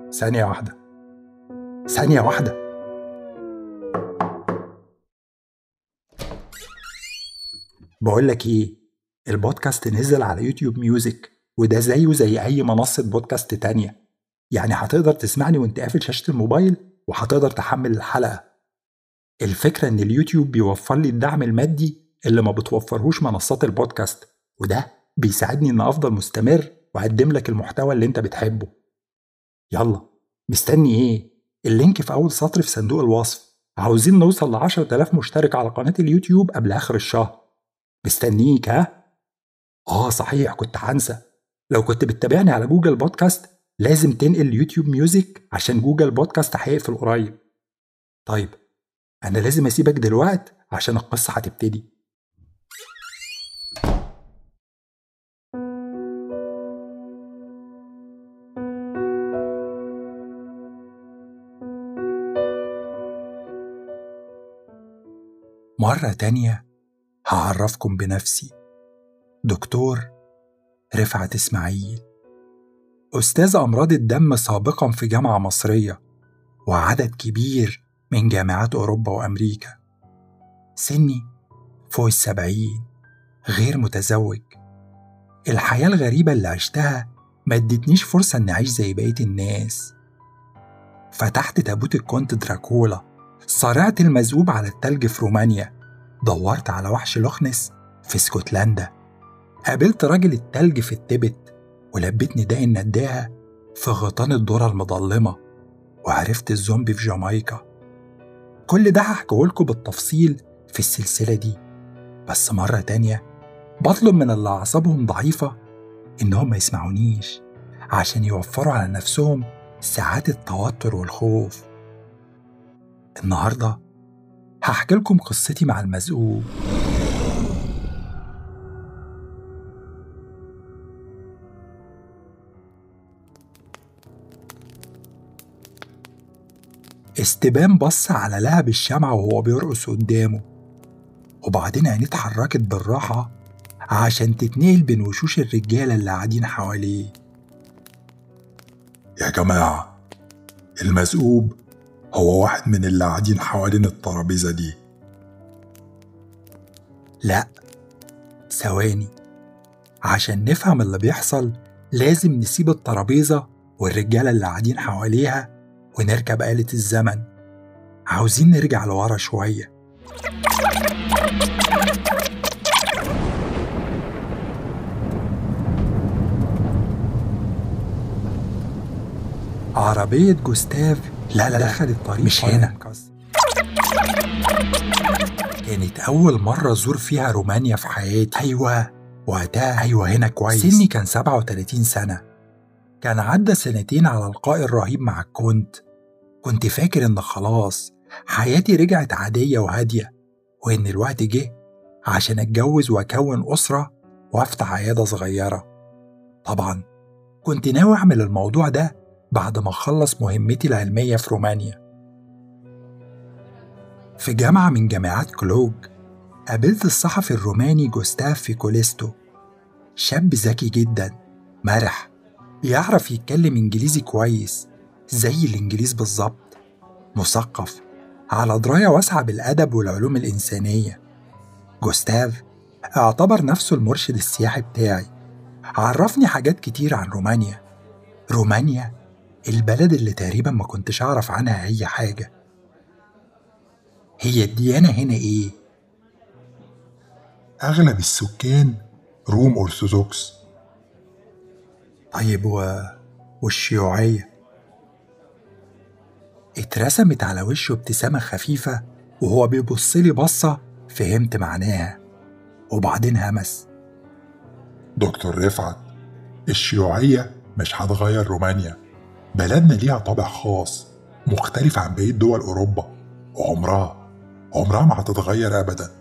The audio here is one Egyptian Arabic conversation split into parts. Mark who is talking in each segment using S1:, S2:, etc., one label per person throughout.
S1: ثانية واحدة ثانية واحدة بقول لك ايه البودكاست نزل على يوتيوب ميوزك وده زيه زي اي منصة بودكاست تانية يعني هتقدر تسمعني وانت قافل شاشة الموبايل وهتقدر تحمل الحلقة الفكرة ان اليوتيوب بيوفر لي الدعم المادي اللي ما بتوفرهوش منصات البودكاست وده بيساعدني ان افضل مستمر واقدم لك المحتوى اللي انت بتحبه يلا مستني ايه اللينك في اول سطر في صندوق الوصف عاوزين نوصل ل 10000 مشترك على قناة اليوتيوب قبل اخر الشهر مستنيك ها اه صحيح كنت هنسى لو كنت بتتابعني على جوجل بودكاست لازم تنقل يوتيوب ميوزك عشان جوجل بودكاست هيقفل قريب طيب انا لازم اسيبك دلوقت عشان القصة هتبتدي مرة تانية هعرفكم بنفسي دكتور رفعت إسماعيل أستاذ أمراض الدم سابقا في جامعة مصرية وعدد كبير من جامعات أوروبا وأمريكا سني فوق السبعين غير متزوج الحياة الغريبة اللي عشتها ما ادتنيش فرصة إني أعيش زي بقية الناس فتحت تابوت الكونت دراكولا صارعت المذوب على التلج في رومانيا دورت على وحش لوخنس في اسكتلندا قابلت راجل التلج في التبت ولبيت نداء النداهة في غيطان الذرة المظلمة وعرفت الزومبي في جامايكا كل ده هحكيهولكوا بالتفصيل في السلسلة دي بس مرة تانية بطلب من اللي أعصابهم ضعيفة إنهم ما يسمعونيش عشان يوفروا على نفسهم ساعات التوتر والخوف النهارده هحكي لكم قصتي مع المزقوق استبان بص على لهب الشمعة وهو بيرقص قدامه وبعدين عينيه اتحركت بالراحة عشان تتنقل بين وشوش الرجالة اللي قاعدين حواليه
S2: يا جماعة المزقوب هو واحد من اللي قاعدين حوالين الترابيزة دي
S1: لا ثواني عشان نفهم اللي بيحصل لازم نسيب الترابيزة والرجالة اللي قاعدين حواليها ونركب آلة الزمن عاوزين نرجع لورا شوية عربية جوستاف لا لا دخلت الطريق مش هنا كانت أول مرة أزور فيها رومانيا في حياتي أيوة وقتها أيوة هنا كويس سني كان 37 سنة كان عدى سنتين على القاء الرهيب مع الكونت كنت فاكر إن خلاص حياتي رجعت عادية وهادية وإن الوقت جه عشان أتجوز وأكون أسرة وأفتح عيادة صغيرة طبعا كنت ناوي أعمل الموضوع ده بعد ما أخلص مهمتي العلمية في رومانيا في جامعة من جامعات كلوج قابلت الصحفي الروماني جوستاف فيكوليستو شاب ذكي جدا مرح بيعرف يتكلم إنجليزي كويس زي الإنجليز بالظبط مثقف على دراية واسعة بالأدب والعلوم الإنسانية جوستاف اعتبر نفسه المرشد السياحي بتاعي عرفني حاجات كتير عن رومانيا رومانيا البلد اللي تقريبا ما كنتش أعرف عنها أي حاجة هي الديانة هنا إيه؟
S2: أغلب السكان روم أرثوذكس
S1: طيب و... والشيوعية اترسمت على وشه ابتسامة خفيفة وهو بيبص لي بصة فهمت معناها وبعدين همس
S2: دكتور رفعت الشيوعية مش هتغير رومانيا بلدنا ليها طابع خاص مختلف عن بقية دول أوروبا وعمرها عمرها ما هتتغير أبدا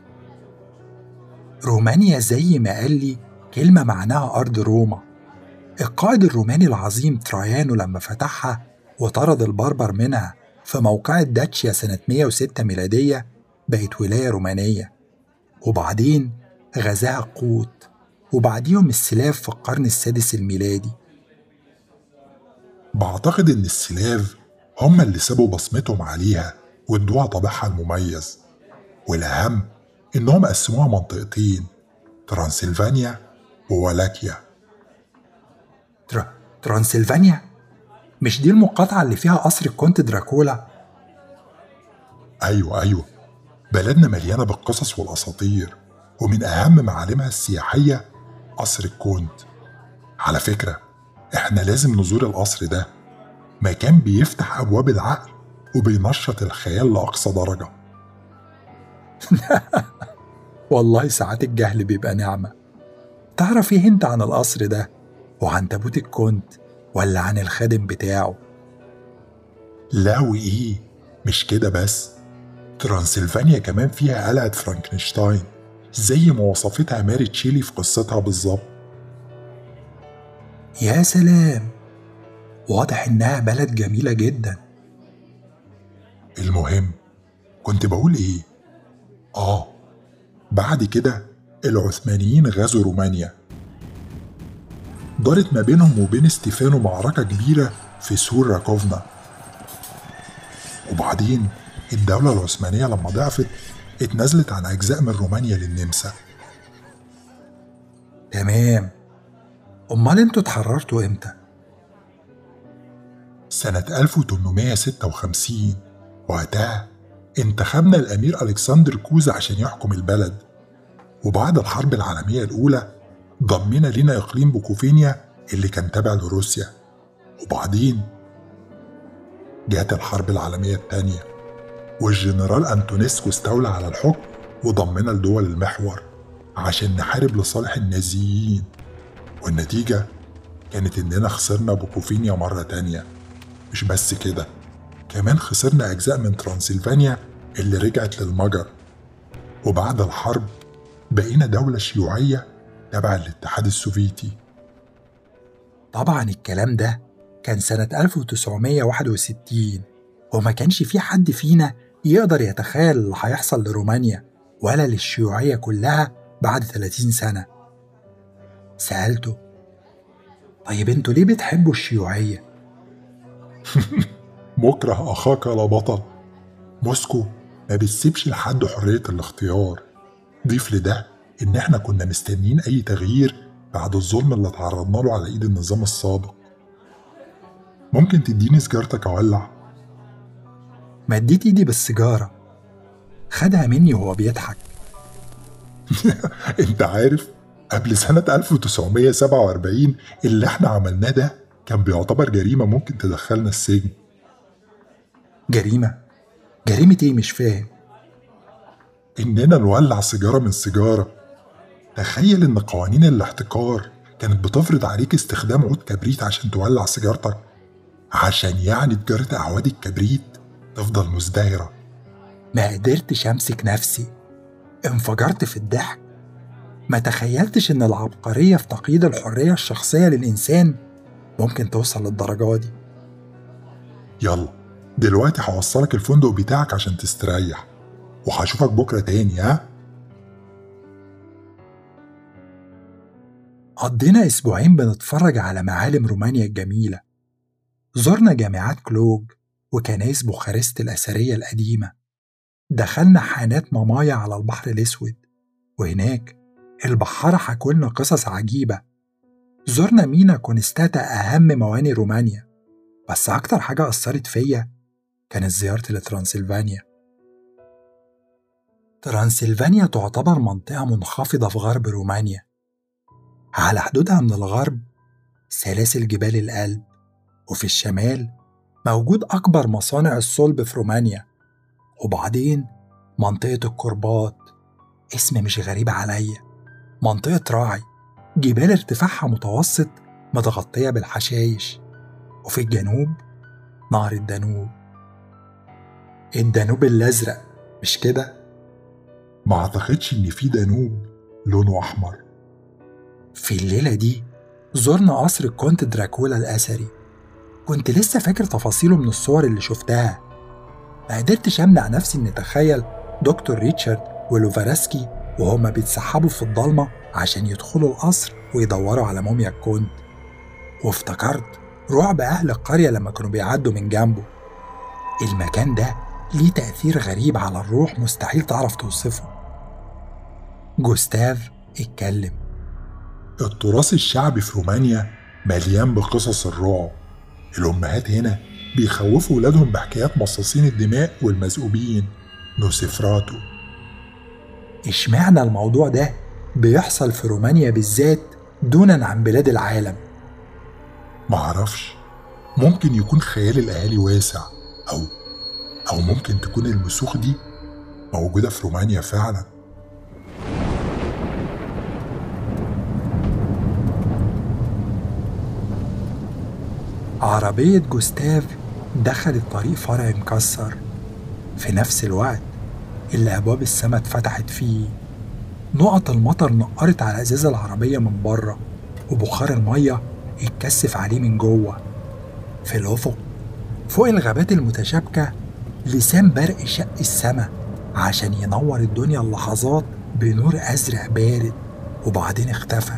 S1: رومانيا زي ما قال لي كلمة معناها أرض روما القائد الروماني العظيم ترايانو لما فتحها وطرد البربر منها في موقعة داتشيا سنة 106 ميلادية بقت ولاية رومانية وبعدين غزاها القوط وبعديهم السلاف في القرن السادس الميلادي
S2: بعتقد إن السلاف هم اللي سابوا بصمتهم عليها وادوها طابعها المميز والأهم إنهم قسموها منطقتين ترانسلفانيا وولاكيا
S1: تر... ترانسلفانيا مش دي المقاطعة اللي فيها قصر الكونت دراكولا
S2: أيوة أيوة بلدنا مليانة بالقصص والأساطير ومن أهم معالمها السياحية قصر الكونت على فكرة إحنا لازم نزور القصر ده مكان بيفتح أبواب العقل وبينشط الخيال لأقصى درجة
S1: والله ساعات الجهل بيبقى نعمة تعرف ايه انت عن القصر ده وعن تابوت الكونت ولا عن الخادم بتاعه
S2: لا وإيه مش كده بس ترانسلفانيا كمان فيها قلعة فرانكنشتاين زي ما وصفتها ماري تشيلي في قصتها بالظبط
S1: يا سلام واضح انها بلد جميلة جدا
S2: المهم كنت بقول ايه اه بعد كده العثمانيين غزوا رومانيا دارت ما بينهم وبين ستيفانو معركة كبيرة في سور راكوفنا وبعدين الدولة العثمانية لما ضعفت اتنازلت عن أجزاء من رومانيا للنمسا
S1: تمام امال انتوا اتحررتوا امتى
S2: سنة 1856 وقتها انتخبنا الأمير ألكسندر كوزا عشان يحكم البلد وبعد الحرب العالمية الأولى ضمنا لنا إقليم بوكوفينيا اللي كان تابع لروسيا وبعدين جات الحرب العالمية الثانية والجنرال أنتونيسكو استولى على الحكم وضمنا لدول المحور عشان نحارب لصالح النازيين والنتيجة كانت إننا خسرنا بوكوفينيا مرة تانية مش بس كده كمان خسرنا أجزاء من ترانسلفانيا اللي رجعت للمجر وبعد الحرب بقينا دولة شيوعية تبع الاتحاد السوفيتي
S1: طبعا الكلام ده كان سنة 1961 وما كانش في حد فينا يقدر يتخيل اللي هيحصل لرومانيا ولا للشيوعية كلها بعد 30 سنة سألته طيب انتوا ليه بتحبوا الشيوعية؟
S2: مكره أخاك لا بطل موسكو ما بتسيبش لحد حرية الاختيار ضيف لده إن إحنا كنا مستنيين أي تغيير بعد الظلم اللي تعرضنا له على إيد النظام السابق ممكن تديني سيجارتك أولع
S1: مديت ايدي بالسيجارة خدها مني وهو بيضحك
S2: انت عارف قبل سنة 1947 اللي احنا عملناه ده كان بيعتبر جريمة ممكن تدخلنا السجن
S1: جريمة جريمة ايه مش فاهم
S2: إننا نولع سيجارة من سيجارة تخيل إن قوانين الاحتكار كانت بتفرض عليك استخدام عود كبريت عشان تولع سيجارتك عشان يعني تجارة أعواد الكبريت تفضل مزدهرة
S1: ما قدرتش امسك نفسي انفجرت في الضحك ما تخيلتش ان العبقرية في تقييد الحرية الشخصية للإنسان ممكن توصل للدرجة دي
S2: يلا دلوقتي هوصلك الفندق بتاعك عشان تستريح وهشوفك بكرة تاني ها
S1: قضينا أسبوعين بنتفرج على معالم رومانيا الجميلة زرنا جامعات كلوج وكنائس بوخارست الأثرية القديمة دخلنا حانات مامايا على البحر الأسود وهناك البحارة حكولنا قصص عجيبة زرنا مينا كونستاتا أهم مواني رومانيا بس أكتر حاجة أثرت فيا كانت زيارتي لترانسلفانيا ترانسلفانيا تعتبر منطقة منخفضة في غرب رومانيا على حدودها من الغرب سلاسل جبال الألب وفي الشمال موجود أكبر مصانع الصلب في رومانيا وبعدين منطقة الكربات اسم مش غريب عليا منطقة راعي جبال ارتفاعها متوسط متغطية بالحشايش وفي الجنوب نهر الدانوب الدانوب الأزرق مش كده؟
S2: ما أعتقدش إن في دانوب لونه أحمر
S1: في الليلة دي زرنا قصر الكونت دراكولا الأثري كنت لسه فاكر تفاصيله من الصور اللي شفتها ما قدرتش أمنع نفسي إني أتخيل دكتور ريتشارد ولوفارسكي وهما بيتسحبوا في الضلمة عشان يدخلوا القصر ويدوروا على موميا الكونت وافتكرت رعب أهل القرية لما كانوا بيعدوا من جنبه المكان ده ليه تأثير غريب على الروح مستحيل تعرف توصفه جوستاف اتكلم
S2: التراث الشعبي في رومانيا مليان بقصص الرعب الأمهات هنا بيخوفوا ولادهم بحكايات مصاصين الدماء والمذئوبين نوسفراتو
S1: اشمعنى الموضوع ده بيحصل في رومانيا بالذات دونا عن بلاد العالم
S2: معرفش ممكن يكون خيال الأهالي واسع أو أو ممكن تكون المسوخ دي موجودة في رومانيا فعلا
S1: عربية جوستاف دخلت طريق فرع مكسر في نفس الوقت اللي أبواب السما اتفتحت فيه نقط المطر نقرت على إزاز العربية من بره وبخار المية اتكثف عليه من جوه في الأفق فوق الغابات المتشابكة لسان برق شق السما عشان ينور الدنيا اللحظات بنور أزرق بارد وبعدين اختفى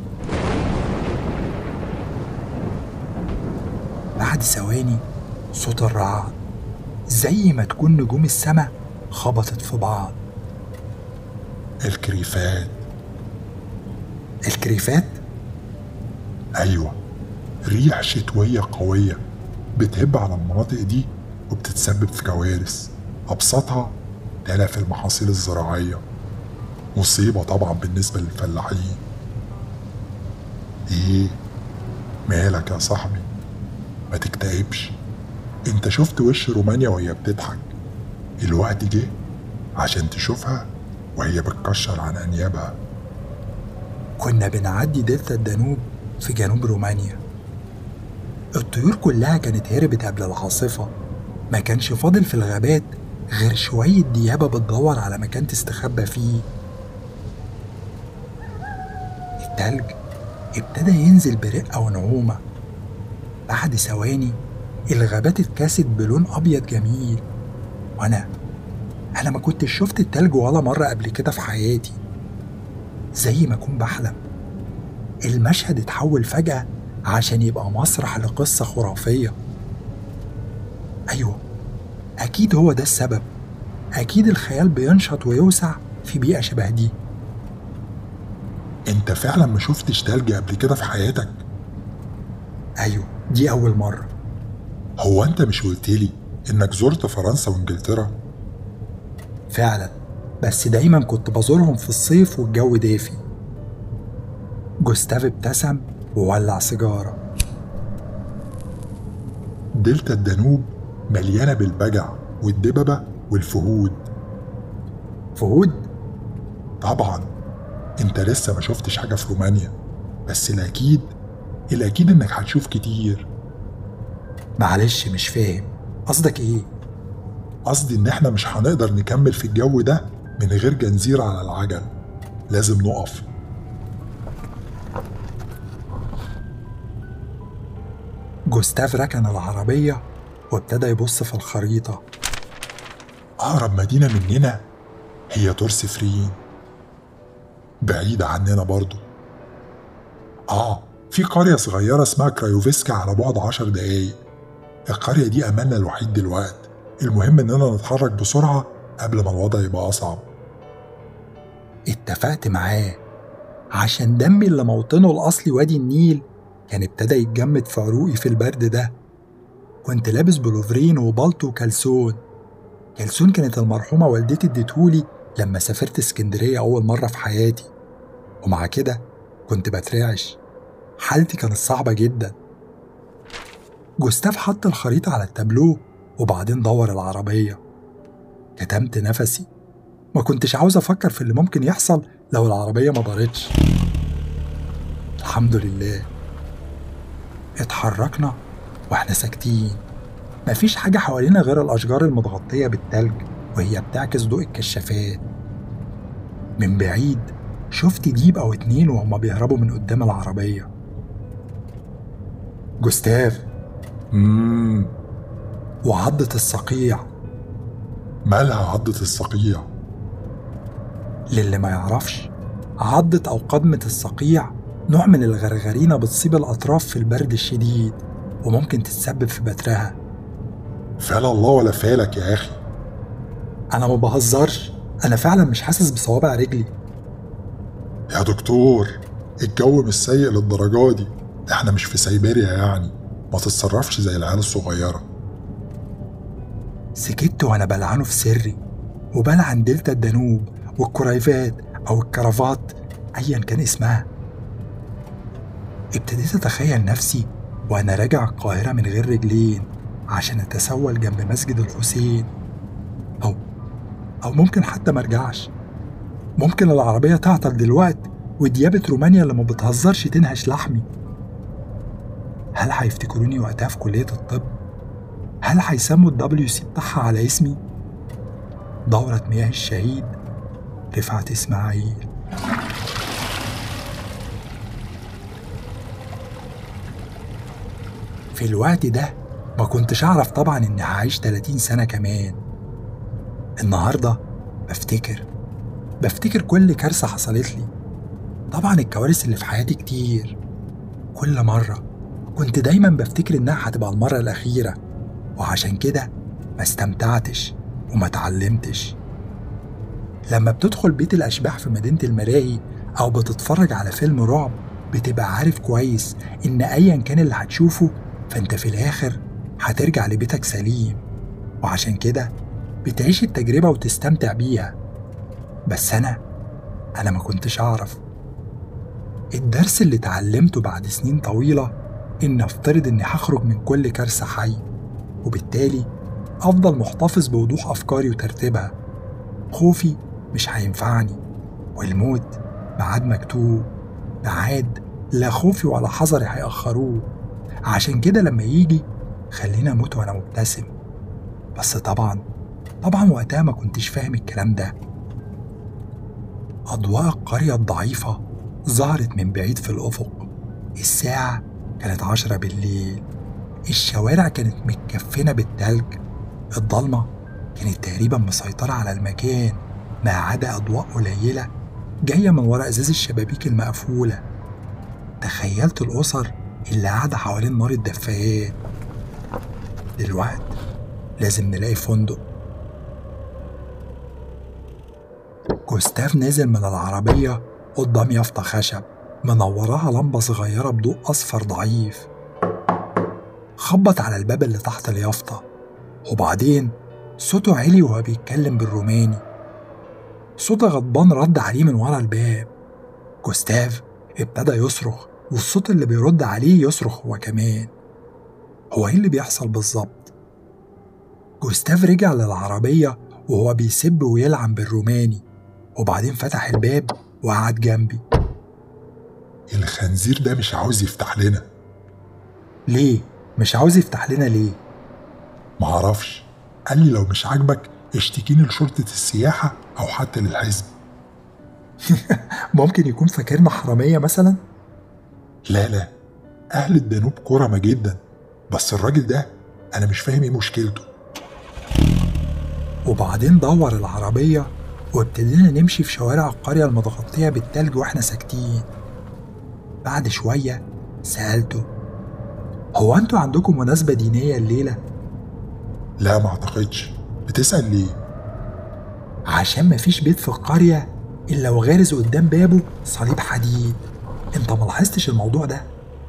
S1: بعد ثواني صوت الرعد زي ما تكون نجوم السما خبطت في بعض
S2: الكريفات
S1: الكريفات
S2: أيوة ريح شتوية قوية بتهب على المناطق دي وبتتسبب في كوارث أبسطها تلف المحاصيل الزراعية مصيبة طبعا بالنسبة للفلاحين إيه مالك يا صاحبي ما تكتئبش انت شفت وش رومانيا وهي بتضحك الوقت جه عشان تشوفها وهي بتكشر عن أنيابها
S1: كنا بنعدي دلتا الدانوب في جنوب رومانيا الطيور كلها كانت هربت قبل العاصفة ما كانش فاضل في الغابات غير شوية ديابة بتدور على مكان تستخبى فيه التلج ابتدى ينزل برقة ونعومة بعد ثواني الغابات اتكاست بلون أبيض جميل وأنا أنا ما كنتش شفت التلج ولا مرة قبل كده في حياتي زي ما أكون بحلم المشهد اتحول فجأة عشان يبقى مسرح لقصة خرافية أيوة أكيد هو ده السبب أكيد الخيال بينشط ويوسع في بيئة شبه دي
S2: انت فعلا ما شفتش تلج قبل كده في حياتك
S1: أيوة دي أول مرة
S2: هو انت مش قلتلي انك زرت فرنسا وانجلترا
S1: فعلا بس دايما كنت بزورهم في الصيف والجو دافي جوستاف ابتسم وولع سيجارة
S2: دلتا الدانوب مليانة بالبجع والدببة والفهود
S1: فهود
S2: طبعا انت لسه ما شفتش حاجة في رومانيا بس الأكيد الأكيد إنك هتشوف كتير
S1: معلش مش فاهم قصدك ايه
S2: قصدي إن إحنا مش هنقدر نكمل في الجو ده من غير جنزير على العجل لازم نقف
S1: جوستاف ركن العربية وابتدى يبص في الخريطة
S2: أقرب مدينة مننا هي تورسفرين بعيدة عننا برضو آه في قرية صغيرة اسمها كرايوفسكا على بعد عشر دقايق القرية دي أملنا الوحيد دلوقت المهم إننا نتحرك بسرعة قبل ما الوضع يبقى أصعب
S1: اتفقت معاه عشان دمي اللي موطنه الأصلي وادي النيل كان ابتدى يتجمد في عروقي في البرد ده كنت لابس بلوفرين وبلطو وكلسون كلسون كانت المرحومة والدتي اديتهولي لما سافرت اسكندرية أول مرة في حياتي ومع كده كنت بترعش حالتي كانت صعبة جدا جوستاف حط الخريطة على التابلو وبعدين دور العربية كتمت نفسي ما كنتش عاوز أفكر في اللي ممكن يحصل لو العربية ما دارتش الحمد لله اتحركنا واحنا ساكتين مفيش حاجة حوالينا غير الأشجار المتغطية بالتلج وهي بتعكس ضوء الكشافات من بعيد شفت ديب أو اتنين وهما بيهربوا من قدام العربية جوستاف
S2: مم
S1: وعضة الصقيع
S2: مالها عضة الصقيع
S1: للي ما يعرفش عضة أو قضمة الصقيع نوع من الغرغرينة بتصيب الأطراف في البرد الشديد وممكن تتسبب في بترها
S2: فال الله ولا فالك يا أخي
S1: أنا ما بهزرش أنا فعلا مش حاسس بصوابع رجلي
S2: يا دكتور الجو مش سيء للدرجة دي احنا مش في سيبيريا يعني ما تتصرفش زي العيال الصغيرة
S1: سكت وأنا بلعنه في سري وبلعن دلتا الدانوب والكرايفات أو الكرافات أيا كان اسمها ابتديت أتخيل نفسي وأنا راجع القاهرة من غير رجلين عشان أتسول جنب مسجد الحسين أو أو ممكن حتى مرجعش ممكن العربية تعطل دلوقتي وديابة رومانيا اللي ما بتهزرش تنهش لحمي هل هيفتكروني وقتها في كلية الطب؟ هل هيسموا الدبليو سي بتاعها على اسمي؟ دورة مياه الشهيد رفعت إسماعيل في الوقت ده ما كنتش أعرف طبعا إني هعيش 30 سنة كمان النهاردة بفتكر بفتكر كل كارثة حصلت لي طبعا الكوارث اللي في حياتي كتير كل مرة كنت دايما بفتكر إنها هتبقى المرة الأخيرة وعشان كده ما استمتعتش وما اتعلمتش لما بتدخل بيت الأشباح في مدينة الملاهي أو بتتفرج على فيلم رعب بتبقى عارف كويس إن أيا كان اللي هتشوفه فأنت في الآخر هترجع لبيتك سليم وعشان كده بتعيش التجربة وتستمتع بيها بس أنا أنا ما كنتش أعرف الدرس اللي اتعلمته بعد سنين طويلة إن أفترض إني هخرج من كل كارثة حي وبالتالي أفضل محتفظ بوضوح أفكاري وترتيبها خوفي مش هينفعني والموت بعد مكتوب بعاد لا خوفي ولا حذري هيأخروه عشان كده لما يجي خلينا أموت وأنا مبتسم بس طبعا طبعا وقتها ما كنتش فاهم الكلام ده أضواء القرية الضعيفة ظهرت من بعيد في الأفق الساعة كانت عشرة بالليل الشوارع كانت متكفنة بالتلج الضلمة كانت تقريبا مسيطرة على المكان ما عدا أضواء قليلة جاية من ورا إزاز الشبابيك المقفولة تخيلت الأسر اللي قاعدة حوالين نار الدفايات دلوقتي لازم نلاقي فندق جوستاف نزل من العربية قدام يافطة خشب منوراها لمبة صغيرة بضوء أصفر ضعيف خبط على الباب اللي تحت اليافطة وبعدين صوته عالي وهو بيتكلم بالروماني صوت غضبان رد عليه من ورا الباب جوستاف ابتدى يصرخ والصوت اللي بيرد عليه يصرخ هو كمان هو ايه اللي بيحصل بالظبط جوستاف رجع للعربية وهو بيسب ويلعن بالروماني وبعدين فتح الباب وقعد جنبي
S2: الخنزير ده مش عاوز يفتح لنا
S1: ليه؟ مش عاوز يفتح لنا ليه؟
S2: معرفش قال لي لو مش عاجبك اشتكيني لشرطة السياحة أو حتى للحزب
S1: ممكن يكون فاكرنا حرامية مثلا؟
S2: لا لا أهل الدانوب كرمة جدا بس الراجل ده أنا مش فاهم إيه مشكلته
S1: وبعدين دور العربية وابتدينا نمشي في شوارع القرية المتغطية بالتلج واحنا ساكتين بعد شوية سألته هو انتوا عندكم مناسبة دينية الليلة؟
S2: لا ما أعتقدش بتسأل ليه؟
S1: عشان مفيش بيت في القرية إلا وغارز قدام بابه صليب حديد انت ملاحظتش الموضوع ده؟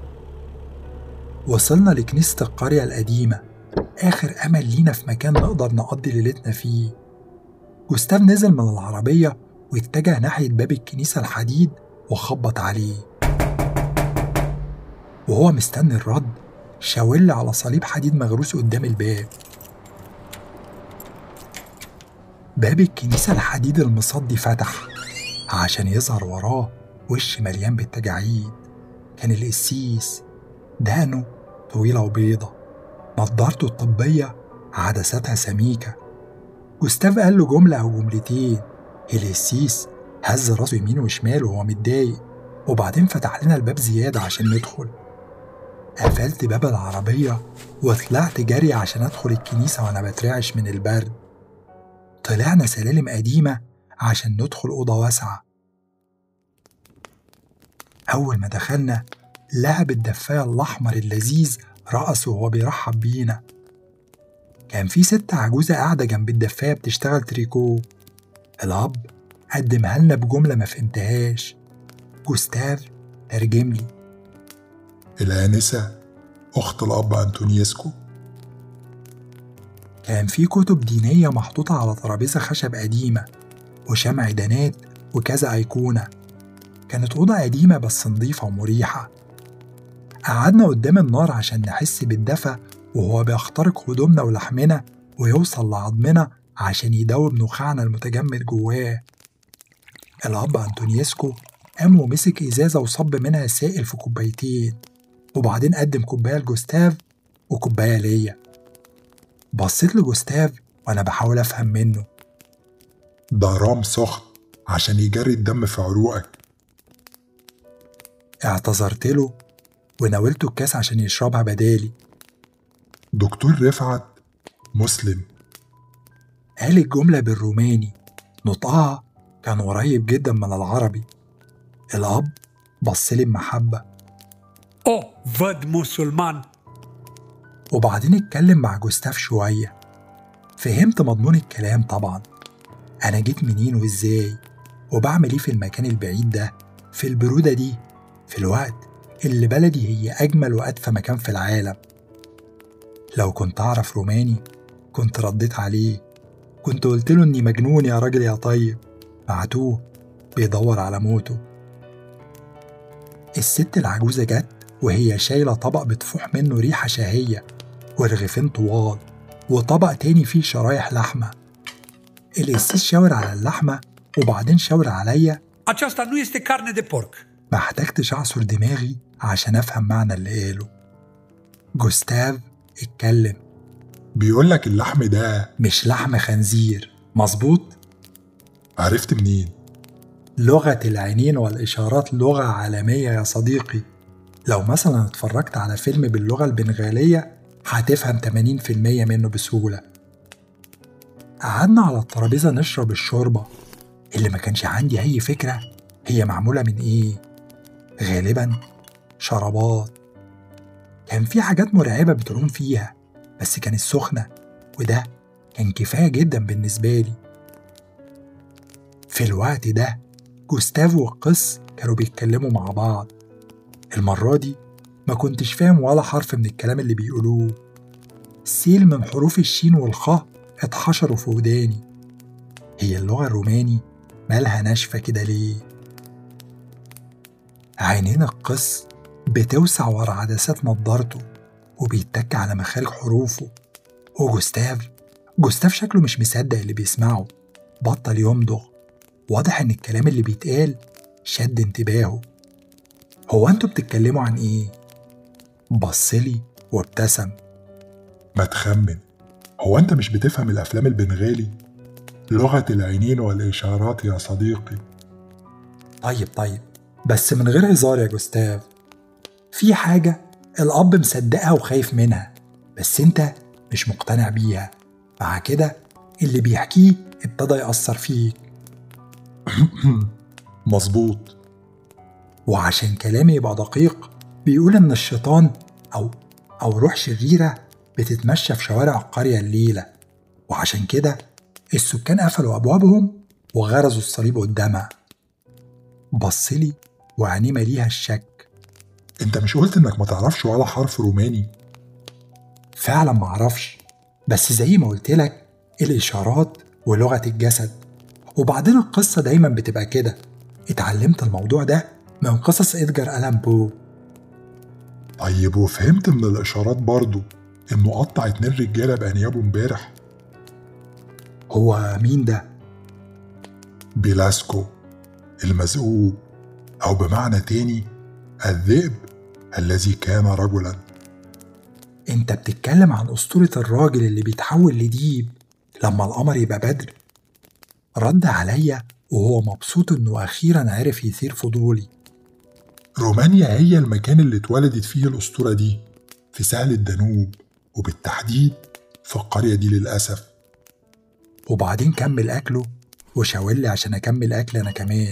S1: وصلنا لكنيسة القرية القديمة آخر أمل لينا في مكان نقدر نقضي ليلتنا فيه جوستاف نزل من العربية واتجه ناحية باب الكنيسة الحديد وخبط عليه وهو مستني الرد شاور على صليب حديد مغروس قدام الباب باب الكنيسة الحديد المصدي فتح عشان يظهر وراه وش مليان بالتجاعيد كان القسيس دقنه طويلة وبيضة نضارته الطبية عدساتها سميكة جوستاف قال له جملة أو جملتين القسيس هز راسه يمين وشمال وهو متضايق وبعدين فتح لنا الباب زيادة عشان ندخل قفلت باب العربية وطلعت جري عشان أدخل الكنيسة وأنا بترعش من البرد طلعنا سلالم قديمة عشان ندخل أوضة واسعة أول ما دخلنا لعب الدفاية الأحمر اللذيذ رقص وهو بيرحب بينا كان في ست عجوزة قاعدة جنب الدفاية بتشتغل تريكو الأب قدمها لنا بجملة ما فهمتهاش جوستاف ترجم لي
S2: الآنسة أخت الأب أنتونيسكو
S1: كان في كتب دينية محطوطة على ترابيزة خشب قديمة وشمع عيدانات وكذا أيقونة كانت أوضة قديمة بس نظيفة ومريحة قعدنا قدام النار عشان نحس بالدفى وهو بيخترق هدومنا ولحمنا ويوصل لعظمنا عشان يدوب نخاعنا المتجمد جواه الأب أنتونيسكو قام ومسك إزازة وصب منها سائل في كوبايتين وبعدين قدم كوباية لجوستاف وكوباية ليا بصيت لجوستاف وأنا بحاول أفهم منه
S2: ده رام سخن عشان يجري الدم في عروقك
S1: اعتذرت له وناولته الكاس عشان يشربها بدالي
S2: دكتور رفعت مسلم
S1: قال الجملة بالروماني نطقها كان قريب جدا من العربي الأب بصلي بمحبة
S3: أو فد مسلمان
S1: وبعدين اتكلم مع جوستاف شوية فهمت مضمون الكلام طبعا أنا جيت منين وإزاي وبعمل إيه في المكان البعيد ده في البرودة دي في الوقت اللي بلدي هي أجمل وأدفى مكان في العالم لو كنت أعرف روماني كنت رديت عليه كنت قلت له إني مجنون يا راجل يا طيب بعتوه بيدور على موته الست العجوزة جت وهي شايلة طبق بتفوح منه ريحة شهية ورغيفين طوال وطبق تاني فيه شرايح لحمة القسيس شاور على اللحمة وبعدين شاور عليا
S3: Aceasta nu este carne de porc.
S1: ما احتجتش أعصر دماغي عشان أفهم معنى اللي قاله جوستاف اتكلم
S2: بيقول لك اللحم ده
S1: مش لحم خنزير مظبوط
S2: عرفت منين
S1: لغة العينين والإشارات لغة عالمية يا صديقي لو مثلا اتفرجت على فيلم باللغة البنغالية هتفهم 80% منه بسهولة قعدنا على الترابيزة نشرب الشوربة اللي ما كانش عندي أي فكرة هي معمولة من إيه غالبا شرابات كان في حاجات مرعبة بتعوم فيها بس كانت سخنة وده كان كفاية جدا بالنسبة لي في الوقت ده جوستاف والقس كانوا بيتكلموا مع بعض المرة دي ما كنتش فاهم ولا حرف من الكلام اللي بيقولوه سيل من حروف الشين والخاء اتحشروا في وداني هي اللغة الروماني مالها ناشفة كده ليه؟ عينين القس بتوسع ورا عدسات نضارته وبيتك على مخارج حروفه وجوستاف جوستاف شكله مش مصدق اللي بيسمعه بطل يمضغ واضح ان الكلام اللي بيتقال شد انتباهه هو انتوا بتتكلموا عن ايه بصلي وابتسم
S2: ما تخمن هو انت مش بتفهم الافلام البنغالي لغة العينين والإشارات يا صديقي
S1: طيب طيب بس من غير هزار يا جوستاف في حاجة الأب مصدقها وخايف منها بس أنت مش مقتنع بيها مع كده اللي بيحكيه ابتدى يأثر فيك
S2: مظبوط
S1: وعشان كلامي يبقى دقيق بيقول إن الشيطان أو أو روح شريرة بتتمشى في شوارع القرية الليلة وعشان كده السكان قفلوا أبوابهم وغرزوا الصليب قدامها بصلي وعينيه مليها الشك
S2: انت مش قلت انك ما تعرفش ولا حرف روماني
S1: فعلا معرفش بس زي ما قلت لك الإشارات ولغة الجسد وبعدين القصة دايما بتبقى كده اتعلمت الموضوع ده من قصص إدجار ألان بو
S2: طيب وفهمت من الإشارات برضو إنه قطع اتنين رجالة بأنيابه امبارح
S1: هو مين ده؟
S2: بيلاسكو المذئوب أو بمعنى تاني الذئب الذي كان رجلا
S1: انت بتتكلم عن أسطورة الراجل اللي بيتحول لديب لما القمر يبقى بدر رد عليا وهو مبسوط انه اخيرا عرف يثير فضولي
S2: رومانيا هي المكان اللي اتولدت فيه الأسطورة دي في سهل الدانوب وبالتحديد في القرية دي للأسف
S1: وبعدين كمل أكله وشاور لي عشان أكمل أكل أنا كمان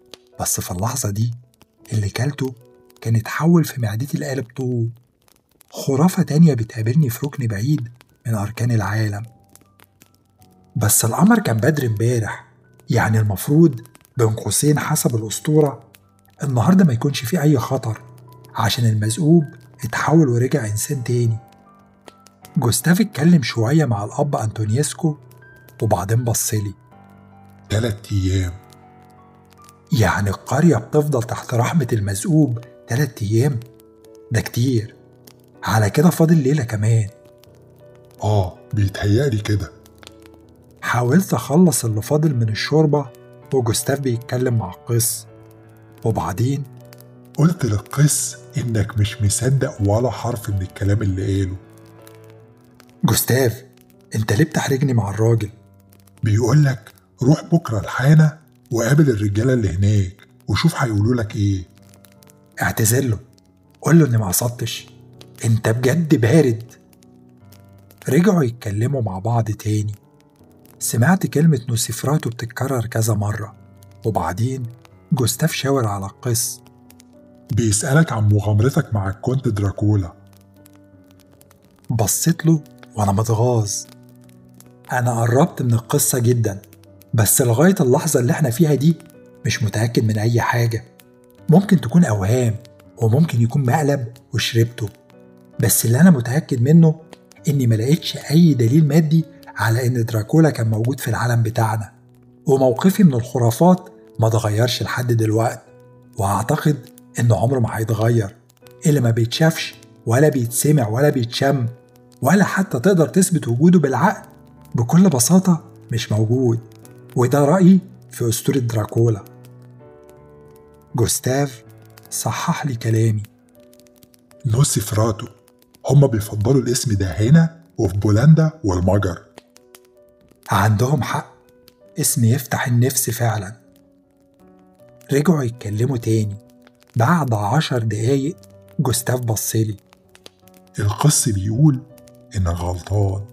S1: بس في اللحظة دي اللي كلته كان اتحول في معدتي لقالب طوب خرافة تانية بتقابلني في ركن بعيد من أركان العالم بس القمر كان بدر امبارح يعني المفروض بين قوسين حسب الأسطورة النهاردة ما يكونش فيه أي خطر عشان المذئوب اتحول ورجع إنسان تاني جوستاف اتكلم شوية مع الأب أنتونيسكو وبعدين بصلي
S2: تلات أيام
S1: يعني القرية بتفضل تحت رحمة المذئوب تلات أيام ده كتير على كده فاضل ليلة كمان
S2: آه بيتهيألي كده
S1: حاولت أخلص اللي فاضل من الشوربة وجوستاف بيتكلم مع القس وبعدين
S2: قلت للقس إنك مش مصدق ولا حرف من الكلام اللي قاله
S1: جوستاف انت ليه بتحرجني مع الراجل
S2: بيقولك روح بكرة الحانة وقابل الرجالة اللي هناك وشوف هيقولوا لك إيه
S1: اعتذر له قول له اني ما قصدتش انت بجد بارد رجعوا يتكلموا مع بعض تاني سمعت كلمة نوسيفراتو بتتكرر كذا مرة وبعدين جوستاف شاور على القس
S2: بيسألك عن مغامرتك مع الكونت دراكولا
S1: بصيت له وأنا متغاظ أنا قربت من القصة جدا بس لغاية اللحظة اللي احنا فيها دي مش متأكد من أي حاجة ممكن تكون أوهام وممكن يكون مقلب وشربته بس اللي أنا متأكد منه إني ملقتش أي دليل مادي على إن دراكولا كان موجود في العالم بتاعنا وموقفي من الخرافات ما اتغيرش لحد دلوقتي وأعتقد إنه عمره ما هيتغير اللي ما بيتشافش ولا بيتسمع ولا بيتشم ولا حتى تقدر تثبت وجوده بالعقل بكل بساطة مش موجود وده رأيي في أسطورة دراكولا جوستاف صحح لي كلامي
S2: نوسيفراتو هما بيفضلوا الاسم ده هنا وفي بولندا والمجر
S1: عندهم حق اسم يفتح النفس فعلا رجعوا يتكلموا تاني بعد عشر دقايق جوستاف بصلي
S2: القس بيقول إنك غلطان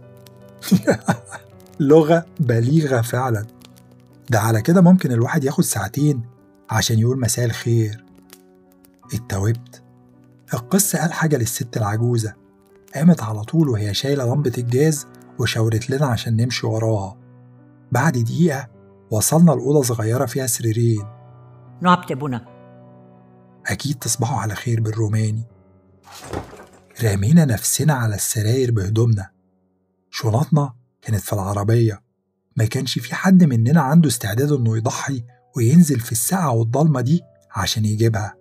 S1: لغة بليغة فعلا ده على كده ممكن الواحد ياخد ساعتين عشان يقول مساء الخير اتوبت القس قال حاجة للست العجوزة قامت على طول وهي شايلة لمبة الجاز وشاورت لنا عشان نمشي وراها بعد دقيقة وصلنا لأوضة صغيرة فيها سريرين
S4: نوابت بنا
S1: أكيد تصبحوا على خير بالروماني رامينا نفسنا على السراير بهدومنا شنطنا كانت في العربية ما كانش في حد مننا عنده استعداد إنه يضحي وينزل في الساعة والضلمة دي عشان يجيبها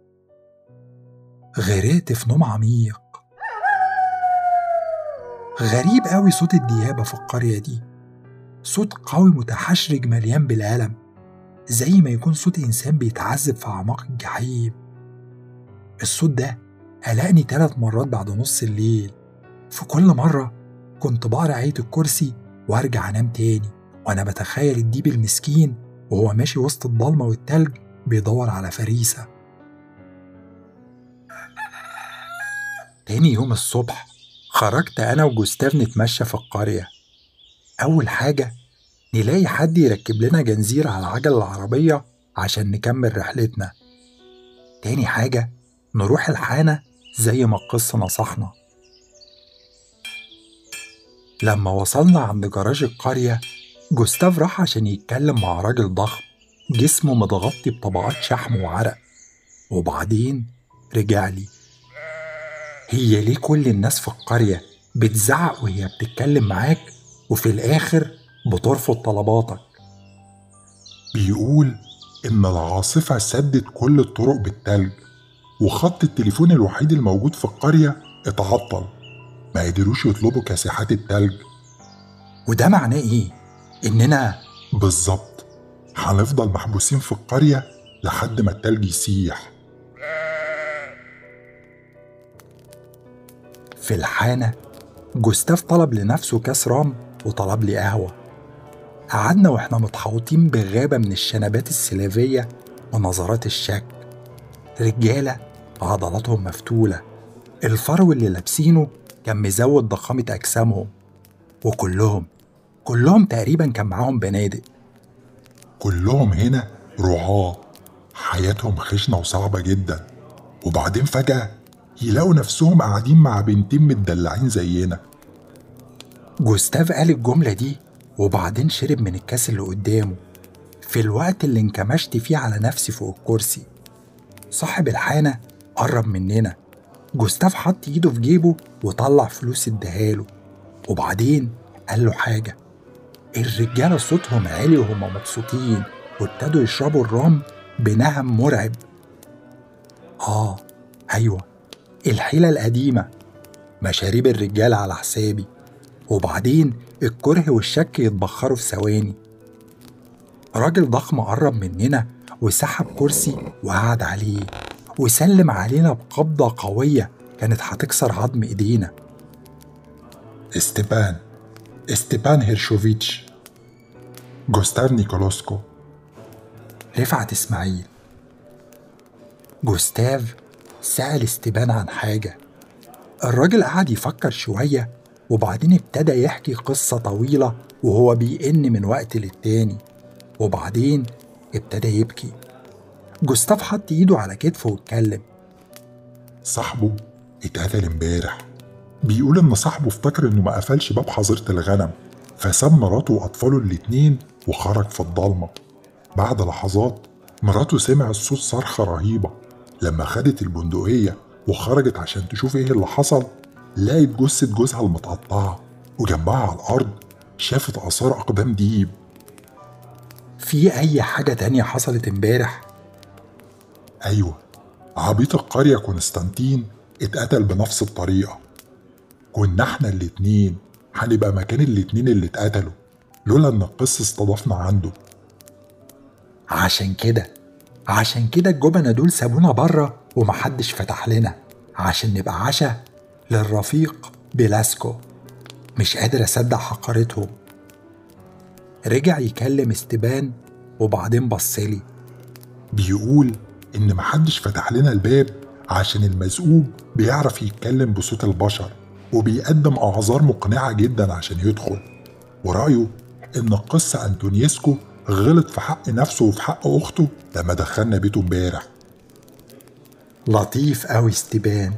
S1: غرقت في نوم عميق غريب قوي صوت الديابة في القرية دي صوت قوي متحشرج مليان بالألم زي ما يكون صوت إنسان بيتعذب في أعماق الجحيم الصوت ده قلقني تلات مرات بعد نص الليل في كل مرة كنت بقرا آية الكرسي وارجع أنام تاني وأنا بتخيل الديب المسكين وهو ماشي وسط الضلمة والتلج بيدور على فريسة تاني يوم الصبح خرجت أنا وجوستاف نتمشى في القرية أول حاجة نلاقي حد يركب لنا جنزير على عجل العربية عشان نكمل رحلتنا تاني حاجة نروح الحانة زي ما القصة نصحنا لما وصلنا عند جراج القرية جوستاف راح عشان يتكلم مع راجل ضخم جسمه متغطي بطبقات شحم وعرق وبعدين رجع لي هي ليه كل الناس في القرية بتزعق وهي بتتكلم معاك وفي الآخر بترفض طلباتك
S2: بيقول إن العاصفة سدت كل الطرق بالتلج وخط التليفون الوحيد الموجود في القرية اتعطل ما قدروش يطلبوا كاسحات التلج
S1: وده معناه إيه؟ إننا
S2: بالظبط هنفضل محبوسين في القرية لحد ما التلج يسيح
S1: في الحانة جوستاف طلب لنفسه كاس رام وطلب لي قهوة قعدنا واحنا متحوطين بغابة من الشنبات السلافية ونظرات الشك رجالة عضلاتهم مفتولة الفرو اللي لابسينه كان مزود ضخامة أجسامهم وكلهم كلهم تقريبا كان معاهم بنادق
S2: كلهم هنا رعاة حياتهم خشنة وصعبة جدا وبعدين فجأة يلاقوا نفسهم قاعدين مع بنتين متدلعين زينا
S1: جوستاف قال الجملة دي وبعدين شرب من الكاس اللي قدامه في الوقت اللي انكمشت فيه على نفسي فوق الكرسي صاحب الحانة قرب مننا جوستاف حط ايده في جيبه وطلع فلوس اداهاله وبعدين قال له حاجة الرجالة صوتهم عالي وهم مبسوطين وابتدوا يشربوا الرم بنهم مرعب آه أيوة الحيلة القديمة مشاريب الرجالة على حسابي وبعدين الكره والشك يتبخروا في ثواني راجل ضخم قرب مننا وسحب كرسي وقعد عليه وسلم علينا بقبضة قوية كانت هتكسر عظم ايدينا
S2: استبان استبان هيرشوفيتش جوستاف نيكولوسكو
S1: رفعت اسماعيل جوستاف سأل استبان عن حاجة الراجل قعد يفكر شوية وبعدين ابتدى يحكي قصة طويلة وهو بيئن من وقت للتاني وبعدين ابتدى يبكي جوستاف حط ايده على كتفه واتكلم
S2: صاحبه اتقتل امبارح بيقول ان صاحبه افتكر انه ما قفلش باب حظيرة الغنم فساب مراته واطفاله الاتنين وخرج في الضلمة بعد لحظات مراته سمعت صوت صرخة رهيبة لما خدت البندقية وخرجت عشان تشوف ايه اللي حصل لقت جثة جوزها المتقطعة وجنبها على الأرض شافت آثار أقدام ديب
S1: في أي حاجة تانية حصلت امبارح
S2: أيوة عبيط القرية كونستانتين اتقتل بنفس الطريقة كنا احنا الاتنين هنبقى مكان الاتنين اللي اتقتلوا لولا ان القس استضافنا عنده
S1: عشان كده عشان كده الجبنة دول سابونا بره ومحدش فتح لنا عشان نبقى عشا للرفيق بلاسكو مش قادر أصدق حقارتهم رجع يكلم استبان وبعدين بصلي
S2: بيقول إن محدش فتح لنا الباب عشان المزقوب بيعرف يتكلم بصوت البشر وبيقدم أعذار مقنعة جدا عشان يدخل ورأيه إن القس أنتونيسكو غلط في حق نفسه وفي حق أخته لما دخلنا بيته امبارح
S1: لطيف أوي استبان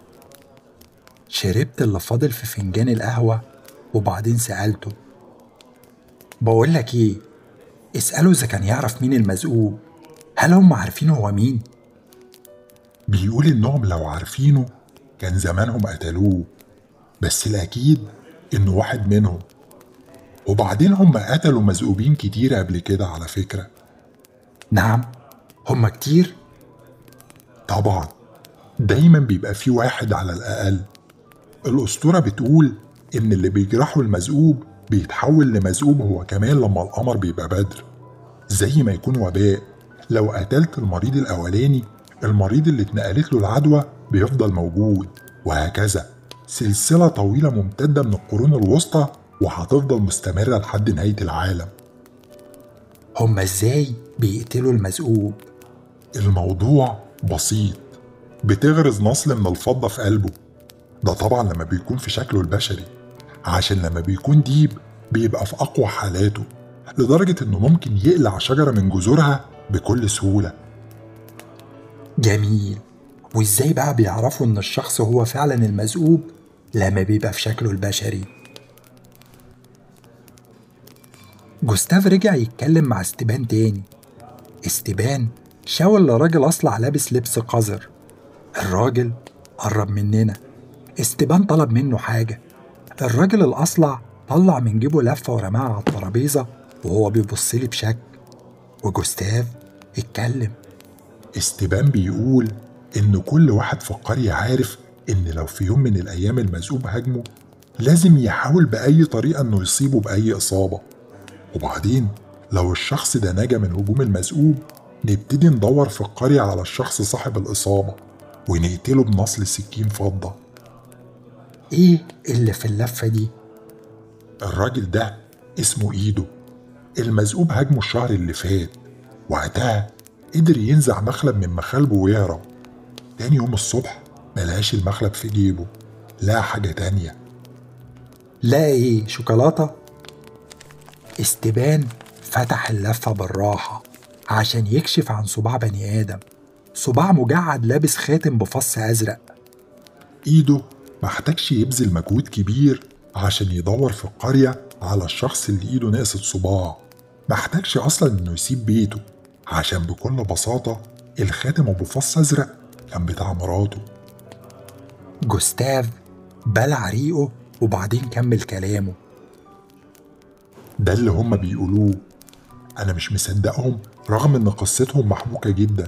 S1: شربت اللي فاضل في فنجان القهوة وبعدين سألته بقول لك إيه اسأله إذا كان يعرف مين المزقوب هل هم عارفين هو مين؟
S2: بيقول إنهم لو عارفينه كان زمانهم قتلوه بس الأكيد إنه واحد منهم وبعدين هم قتلوا مزقوبين كتير قبل كده على فكرة
S1: نعم هم كتير؟
S2: طبعا دايما بيبقى في واحد على الأقل الأسطورة بتقول إن اللي بيجرحوا المزقوب بيتحول لمزقوب هو كمان لما القمر بيبقى بدر زي ما يكون وباء لو قتلت المريض الأولاني المريض اللي اتنقلت له العدوى بيفضل موجود وهكذا سلسلة طويلة ممتدة من القرون الوسطى وهتفضل مستمرة لحد نهاية العالم
S1: هم إزاي بيقتلوا المزقوب؟
S2: الموضوع بسيط بتغرز نصل من الفضة في قلبه ده طبعا لما بيكون في شكله البشري عشان لما بيكون ديب بيبقى في أقوى حالاته لدرجة إنه ممكن يقلع شجرة من جذورها بكل سهولة
S1: جميل وإزاي بقى بيعرفوا إن الشخص هو فعلا المزقوب لما بيبقى في شكله البشري؟ جوستاف رجع يتكلم مع استبان تاني استبان شاور لراجل أصلع لابس لبس قذر الراجل قرب مننا استبان طلب منه حاجة الراجل الأصلع طلع من جيبه لفة ورماها على الترابيزة وهو بيبص لي بشك وجوستاف اتكلم
S2: استبان بيقول إن كل واحد في القرية عارف إن لو في يوم من الأيام المزقوب هاجمه لازم يحاول بأي طريقة إنه يصيبه بأي إصابة وبعدين لو الشخص ده نجا من هجوم المزقوب نبتدي ندور في القرية على الشخص صاحب الإصابة ونقتله بنصل سكين فضة
S1: إيه اللي في اللفة دي؟
S2: الراجل ده اسمه إيدو المزقوب هاجمه الشهر اللي فات وقتها قدر ينزع مخلب من مخالبه ويهرب تاني يوم الصبح ملقاش المخلب في جيبه لا حاجة تانية
S1: لا إيه شوكولاتة؟ استبان فتح اللفة بالراحة عشان يكشف عن صباع بني آدم صباع مجعد لابس خاتم بفص أزرق
S2: إيده محتاجش يبذل مجهود كبير عشان يدور في القرية على الشخص اللي إيده نقصت صباع محتاجش أصلا إنه يسيب بيته عشان بكل بساطة الخاتم أبو فص أزرق كان بتاع مراته
S1: جوستاف بلع ريقه وبعدين كمل كلامه
S2: ده اللي هما بيقولوه أنا مش مصدقهم رغم إن قصتهم محبوكة جدا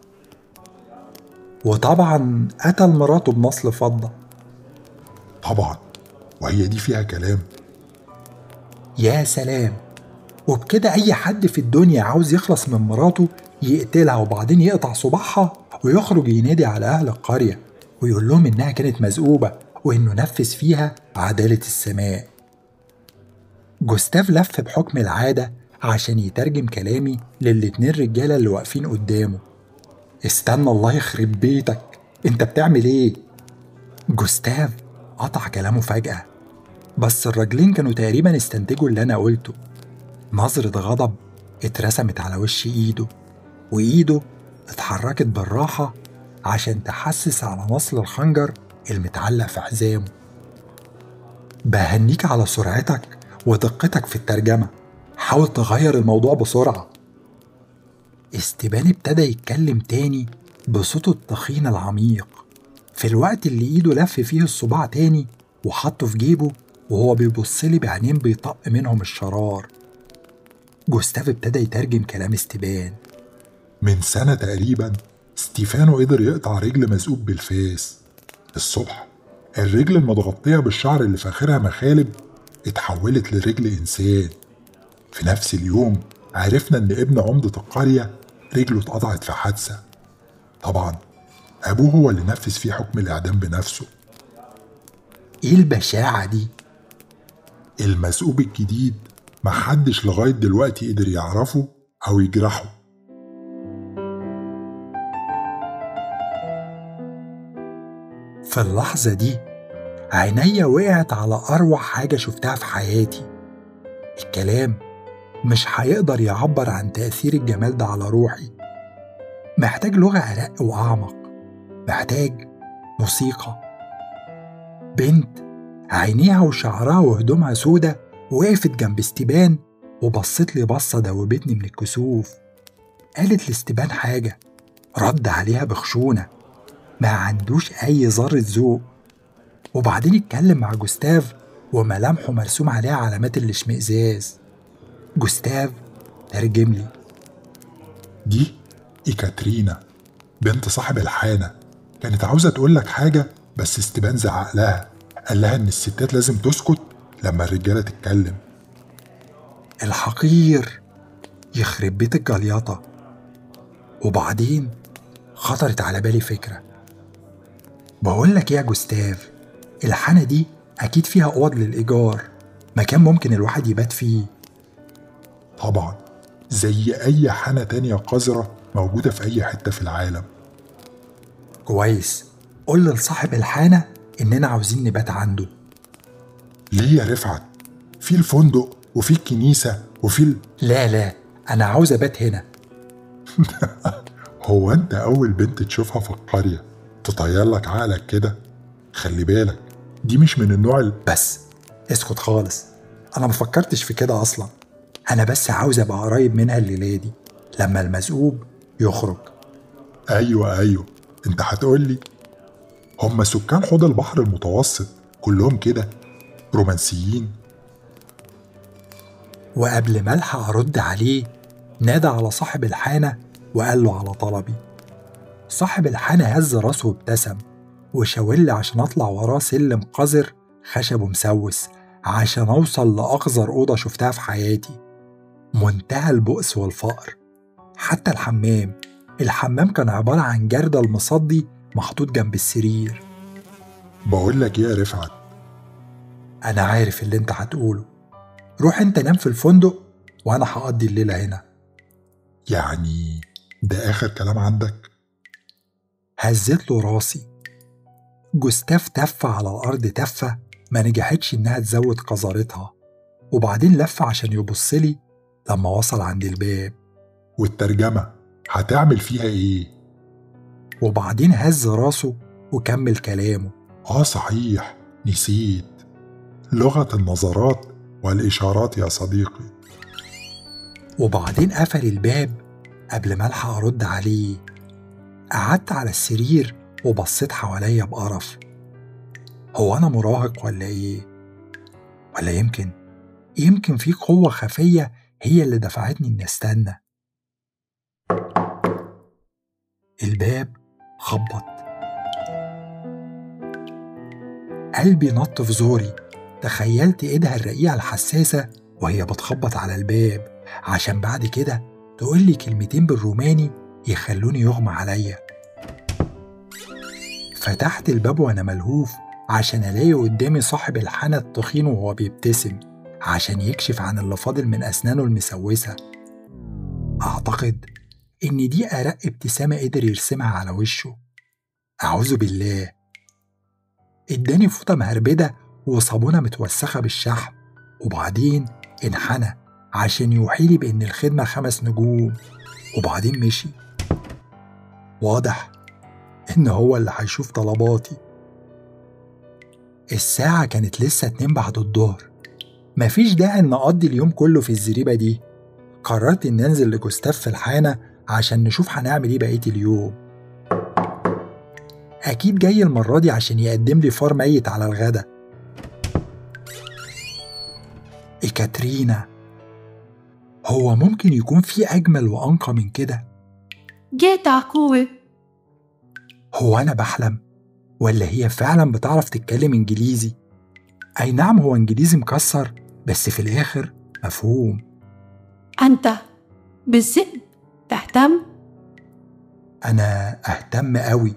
S1: وطبعا قتل مراته بمصل فضة
S2: طبعا وهي دي فيها كلام
S1: يا سلام وبكده أي حد في الدنيا عاوز يخلص من مراته يقتلها وبعدين يقطع صباعها ويخرج ينادي على أهل القرية ويقول لهم إنها كانت مذؤوبة وإنه نفذ فيها عدالة السماء جوستاف لف بحكم العادة عشان يترجم كلامي للاتنين رجالة اللي واقفين قدامه استنى الله يخرب بيتك انت بتعمل ايه؟ جوستاف قطع كلامه فجأة بس الراجلين كانوا تقريبا استنتجوا اللي أنا قلته نظرة غضب اترسمت على وش إيده وإيده اتحركت بالراحة عشان تحسس على نصل الخنجر المتعلق في حزامه بهنيك على سرعتك ودقتك في الترجمة حاول تغير الموضوع بسرعة استبان ابتدى يتكلم تاني بصوته التخين العميق في الوقت اللي ايده لف فيه الصباع تاني وحطه في جيبه وهو بيبص لي بعينين بيطق منهم الشرار جوستاف ابتدى يترجم كلام استبان
S2: من سنة تقريبا ستيفانو قدر يقطع رجل مزقوب بالفاس الصبح الرجل المتغطية بالشعر اللي في آخرها مخالب اتحولت لرجل إنسان في نفس اليوم عرفنا إن ابن عمدة القرية رجله اتقطعت في حادثة طبعا أبوه هو اللي نفذ فيه حكم الإعدام بنفسه
S1: ايه البشاعة دي؟
S2: المسؤوب الجديد محدش لغاية دلوقتي قدر يعرفه أو يجرحه
S1: في اللحظة دي عينيا وقعت على أروع حاجة شفتها في حياتي الكلام مش هيقدر يعبر عن تأثير الجمال ده على روحي محتاج لغة أرق وأعمق محتاج موسيقى بنت عينيها وشعرها وهدومها سودة وقفت جنب استبان وبصت لي بصة دوبتني من الكسوف قالت لاستبان حاجة رد عليها بخشونة ما عندوش أي ذرة ذوق وبعدين اتكلم مع جوستاف وملامحه مرسوم عليها علامات الاشمئزاز جوستاف ترجم لي
S2: دي إيكاترينا بنت صاحب الحانة كانت عاوزة تقول لك حاجة بس استبان زعق لها قال لها إن الستات لازم تسكت لما الرجالة تتكلم
S1: الحقير يخرب بيت الجليطة وبعدين خطرت على بالي فكرة بقول لك يا جوستاف الحانة دي أكيد فيها أوض للإيجار مكان ممكن الواحد يبات فيه
S2: طبعا زي أي حانة تانية قذرة موجودة في أي حتة في العالم
S1: كويس قول لصاحب الحانة إننا عاوزين نبات عنده
S2: ليه يا رفعت في الفندق وفي الكنيسة وفي ال...
S1: لا لا أنا عاوز أبات هنا
S2: هو أنت أول بنت تشوفها في القرية تطير لك عقلك كده خلي بالك دي مش من النوع ال...
S1: بس اسكت خالص أنا مفكرتش في كده أصلا أنا بس عاوز أبقى قريب منها الليلة دي لما المزقوب يخرج
S2: أيوة أيوة أنت هتقول لي هم سكان حوض البحر المتوسط كلهم كده رومانسيين
S1: وقبل ما الحق ارد عليه نادى على صاحب الحانه وقال له على طلبي صاحب الحانه هز راسه وابتسم وشاور لي عشان اطلع وراه سلم قذر خشب مسوس عشان اوصل لاقذر اوضه شفتها في حياتي منتهى البؤس والفقر حتى الحمام الحمام كان عباره عن جردل مصدي محطوط جنب السرير
S2: بقول لك إيه يا رفعت
S1: انا عارف اللي انت هتقوله روح انت نام في الفندق وانا هقضي الليله هنا
S2: يعني ده آخر كلام عندك
S1: هزت له راسي جوستاف تف على الأرض تفة ما نجحتش إنها تزود قذارتها وبعدين لف عشان يبص لي لما وصل عند الباب
S2: والترجمة هتعمل فيها إيه
S1: وبعدين هز راسه وكمل كلامه
S2: آه صحيح نسيت لغة النظرات والإشارات يا صديقي
S1: وبعدين قفل الباب قبل ما الحق ارد عليه قعدت على السرير وبصيت حواليا بقرف هو انا مراهق ولا ايه ولا يمكن يمكن في قوه خفيه هي اللي دفعتني اني استنى الباب خبط قلبي نط في زوري تخيلت ايدها الرقيقه الحساسه وهي بتخبط على الباب عشان بعد كده تقول لي كلمتين بالروماني يخلوني يغمى عليا فتحت الباب وانا ملهوف عشان الاقي قدامي صاحب الحنة التخين وهو بيبتسم عشان يكشف عن اللي فاضل من اسنانه المسوسة اعتقد ان دي ارق ابتسامة قدر يرسمها على وشه اعوذ بالله اداني فوطة مهربدة وصابونة متوسخة بالشحم وبعدين انحنى عشان يوحيلي بإن الخدمة خمس نجوم وبعدين مشي واضح إن هو اللي هيشوف طلباتي الساعة كانت لسه اتنين بعد الظهر مفيش داعي إن أقضي اليوم كله في الزريبة دي قررت إن أنزل لجوستاف في الحانة عشان نشوف هنعمل إيه بقية اليوم أكيد جاي المرة دي عشان يقدم لي فار ميت على الغدا إكاترينا هو ممكن يكون في أجمل وأنقى من كده
S4: جيت عقوة
S1: هو أنا بحلم ولا هي فعلا بتعرف تتكلم إنجليزي أي نعم هو إنجليزي مكسر بس في الآخر مفهوم
S4: أنت بالذئب تهتم
S1: أنا أهتم أوي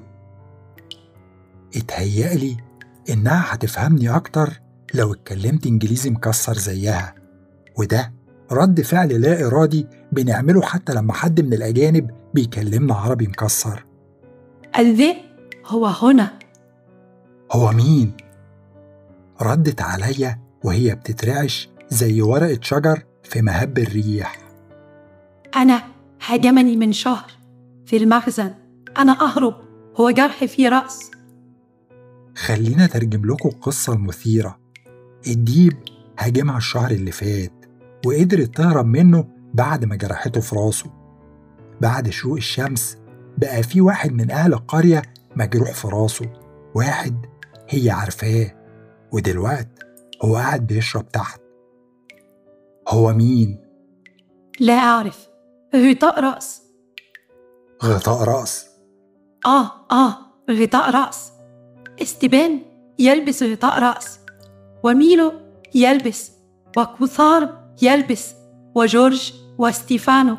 S1: اتهيألي إنها هتفهمني أكتر لو اتكلمت إنجليزي مكسر زيها وده رد فعل لا إرادي بنعمله حتى لما حد من الأجانب بيكلمنا عربي مكسر
S4: الذئب هو هنا
S1: هو مين؟ ردت عليا وهي بتترعش زي ورقة شجر في مهب الريح
S4: أنا هاجمني من شهر في المخزن أنا أهرب هو جرح في رأس
S1: خلينا ترجم لكم القصة المثيرة الديب هاجمها الشهر اللي فات وقدرت تهرب منه بعد ما جرحته في راسه بعد شروق الشمس بقى في واحد من أهل القرية مجروح في راسه واحد هي عارفاه ودلوقت هو قاعد بيشرب تحت هو مين؟
S4: لا أعرف غطاء رأس
S1: غطاء رأس
S4: آه آه غطاء رأس استبان يلبس غطاء رأس وميلو يلبس وكوثار يلبس وجورج وستيفانو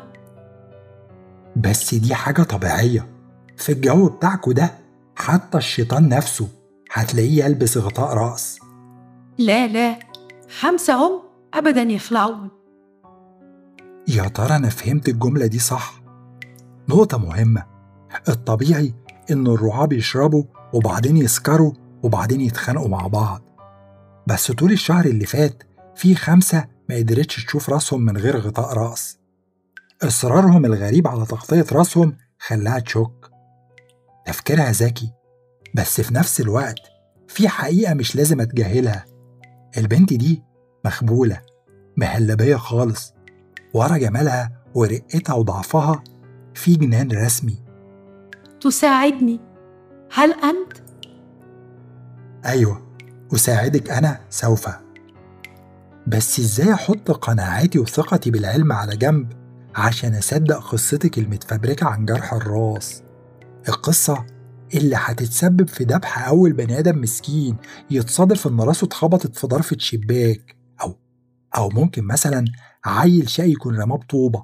S1: بس دي حاجة طبيعية في الجو بتاعكو ده حتى الشيطان نفسه هتلاقيه يلبس غطاء رأس
S4: لا لا خمسة هم أبدا يخلعون
S1: يا ترى أنا فهمت الجملة دي صح نقطة مهمة الطبيعي إن الرعاة بيشربوا وبعدين يسكروا وبعدين يتخانقوا مع بعض بس طول الشهر اللي فات في خمسة ما قدرتش تشوف راسهم من غير غطاء رأس إصرارهم الغريب على تغطية راسهم خلاها تشك تفكيرها ذكي بس في نفس الوقت في حقيقة مش لازم أتجاهلها البنت دي مخبولة مهلبية خالص ورا جمالها ورقتها وضعفها في جنان رسمي
S4: تساعدني هل أنت؟
S1: أيوة أساعدك أنا سوف بس إزاي أحط قناعاتي وثقتي بالعلم على جنب عشان أصدق قصتك المتفبركة عن جرح الراس القصة اللي هتتسبب في ذبح أول بني آدم مسكين يتصادف إن راسه اتخبطت في ضرفة شباك أو أو ممكن مثلا عيل شقي يكون رماه بطوبة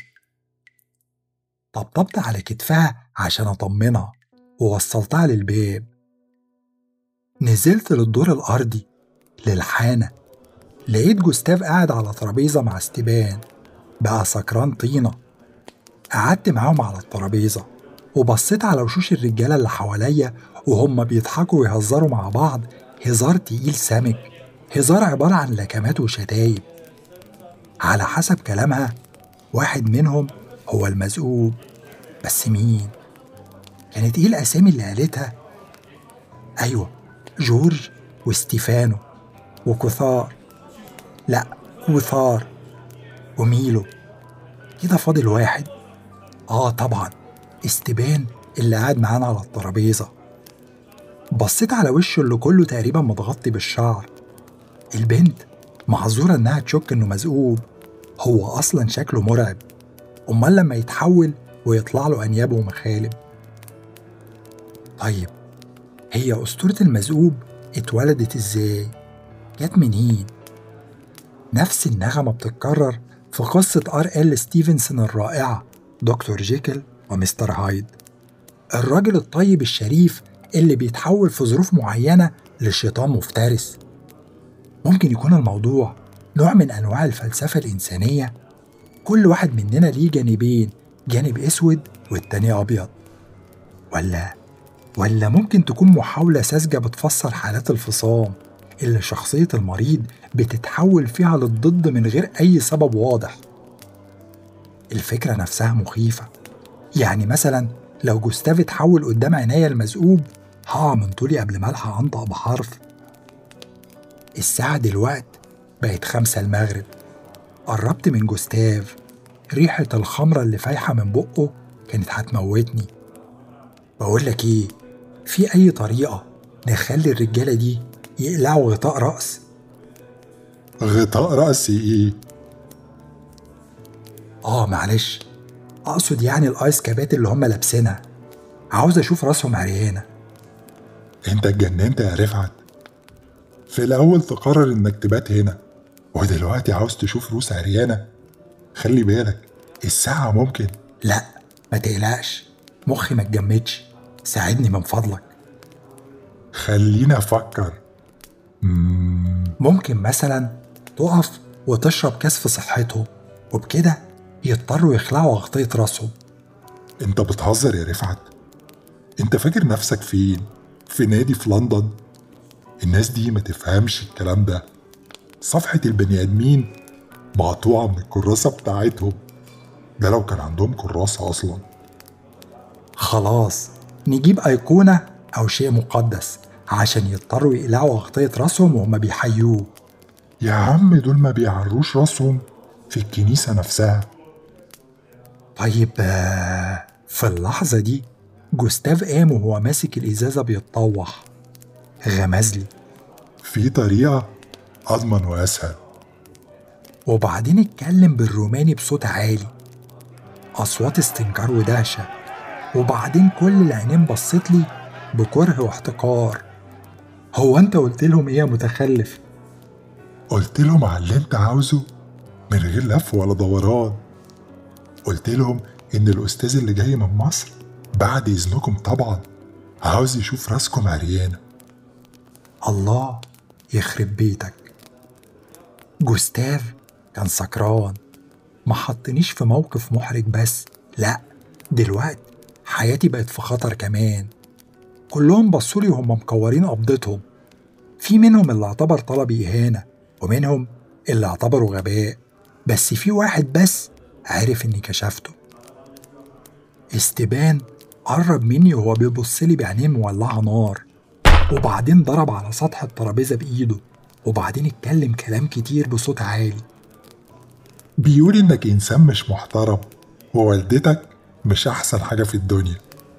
S1: طبطبت على كتفها عشان أطمنها ووصلتها للباب نزلت للدور الأرضي للحانة لقيت جوستاف قاعد على ترابيزة مع استبان بقى سكران طينة قعدت معاهم على الترابيزة وبصيت على وشوش الرجالة اللي حواليا وهم بيضحكوا ويهزروا مع بعض هزار تقيل سمك هزار عبارة عن لكمات وشتايم على حسب كلامها واحد منهم هو المزقوب بس مين؟ كانت ايه الأسامي اللي قالتها؟ أيوة جورج وستيفانو وكثار لا وثار وميلو كده فاضل واحد آه طبعا استبان اللي قاعد معانا على الترابيزة بصيت على وشه اللي كله تقريبا متغطي بالشعر البنت معذورة إنها تشك إنه مذئوب هو أصلا شكله مرعب أمال لما يتحول ويطلع له أنياب ومخالب طيب هي أسطورة المذئوب اتولدت إزاي؟ جت منين؟ نفس النغمة بتتكرر في قصة آر إل ستيفنسون الرائعة دكتور جيكل ومستر هايد الراجل الطيب الشريف اللي بيتحول في ظروف معينة لشيطان مفترس ممكن يكون الموضوع نوع من أنواع الفلسفة الإنسانية كل واحد مننا ليه جانبين جانب أسود والتاني أبيض ولا ولا ممكن تكون محاولة ساذجة بتفسر حالات الفصام اللي شخصية المريض بتتحول فيها للضد من غير أي سبب واضح الفكرة نفسها مخيفة يعني مثلا لو جوستاف اتحول قدام عينيا المذئوب هقع من طولي قبل ما الحق انطق بحرف الساعة دلوقت بقت خمسة المغرب قربت من جوستاف ريحة الخمرة اللي فايحة من بقه كانت هتموتني بقول لك ايه في أي طريقة نخلي الرجالة دي يقلعوا غطاء رأس
S2: غطاء رأسي إيه؟
S1: آه معلش أقصد يعني الآيس كابات اللي هم لابسينها عاوز أشوف راسهم عريانة
S2: أنت اتجننت يا رفعت في الأول تقرر إنك تبات هنا ودلوقتي عاوز تشوف روس عريانة خلي بالك الساعة ممكن
S1: لا ما تقلقش مخي ما اتجمدش ساعدني من فضلك
S2: خليني أفكر مم،
S1: ممكن مثلا تقف وتشرب كاس في صحتهم وبكده يضطروا يخلعوا أغطية راسهم
S2: أنت بتهزر يا رفعت أنت فاكر نفسك فين؟ في نادي في لندن الناس دي ما تفهمش الكلام ده صفحة البني آدمين مقطوعة من الكراسة بتاعتهم ده لو كان عندهم كراسة أصلا
S1: خلاص نجيب أيقونة أو شيء مقدس عشان يضطروا يقلعوا أغطية راسهم وهم بيحيوه
S2: يا عم دول ما بيعروش راسهم في الكنيسة نفسها
S1: طيب آه، في اللحظة دي جوستاف قام وهو ماسك الإزازة بيتطوح غمزلي
S2: في طريقة أضمن وأسهل
S1: وبعدين اتكلم بالروماني بصوت عالي أصوات استنكار ودهشة وبعدين كل العينين بصت لي بكره واحتقار هو أنت قلت لهم إيه يا متخلف؟
S2: قلت لهم على اللي انت عاوزه من غير لف ولا دوران قلت لهم ان الاستاذ اللي جاي من مصر بعد اذنكم طبعا عاوز يشوف راسكم عريانه
S1: الله يخرب بيتك جوستاف كان سكران ما حطنيش في موقف محرج بس لا دلوقتي حياتي بقت في خطر كمان كلهم بصولي وهم مكورين قبضتهم في منهم اللي اعتبر طلبي إهانة ومنهم اللي اعتبره غباء بس في واحد بس عرف إني كشفته استبان قرب مني وهو بيبص لي بعينيه مولعة نار وبعدين ضرب على سطح الترابيزة بإيده وبعدين اتكلم كلام كتير بصوت عالي
S2: بيقول انك انسان مش محترم ووالدتك مش احسن حاجه في الدنيا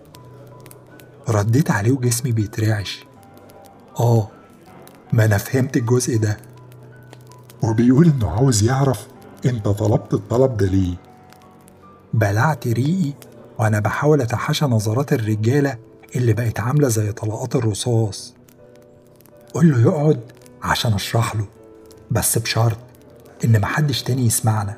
S1: رديت عليه وجسمي بيترعش آه ما أنا فهمت الجزء ده
S2: وبيقول انه عاوز يعرف انت طلبت الطلب ده ليه
S1: بلعت ريقي وأنا بحاول أتحاشى نظرات الرجالة اللي بقت عاملة زي طلقات الرصاص قول له يقعد عشان أشرح له بس بشرط إن محدش تاني يسمعنا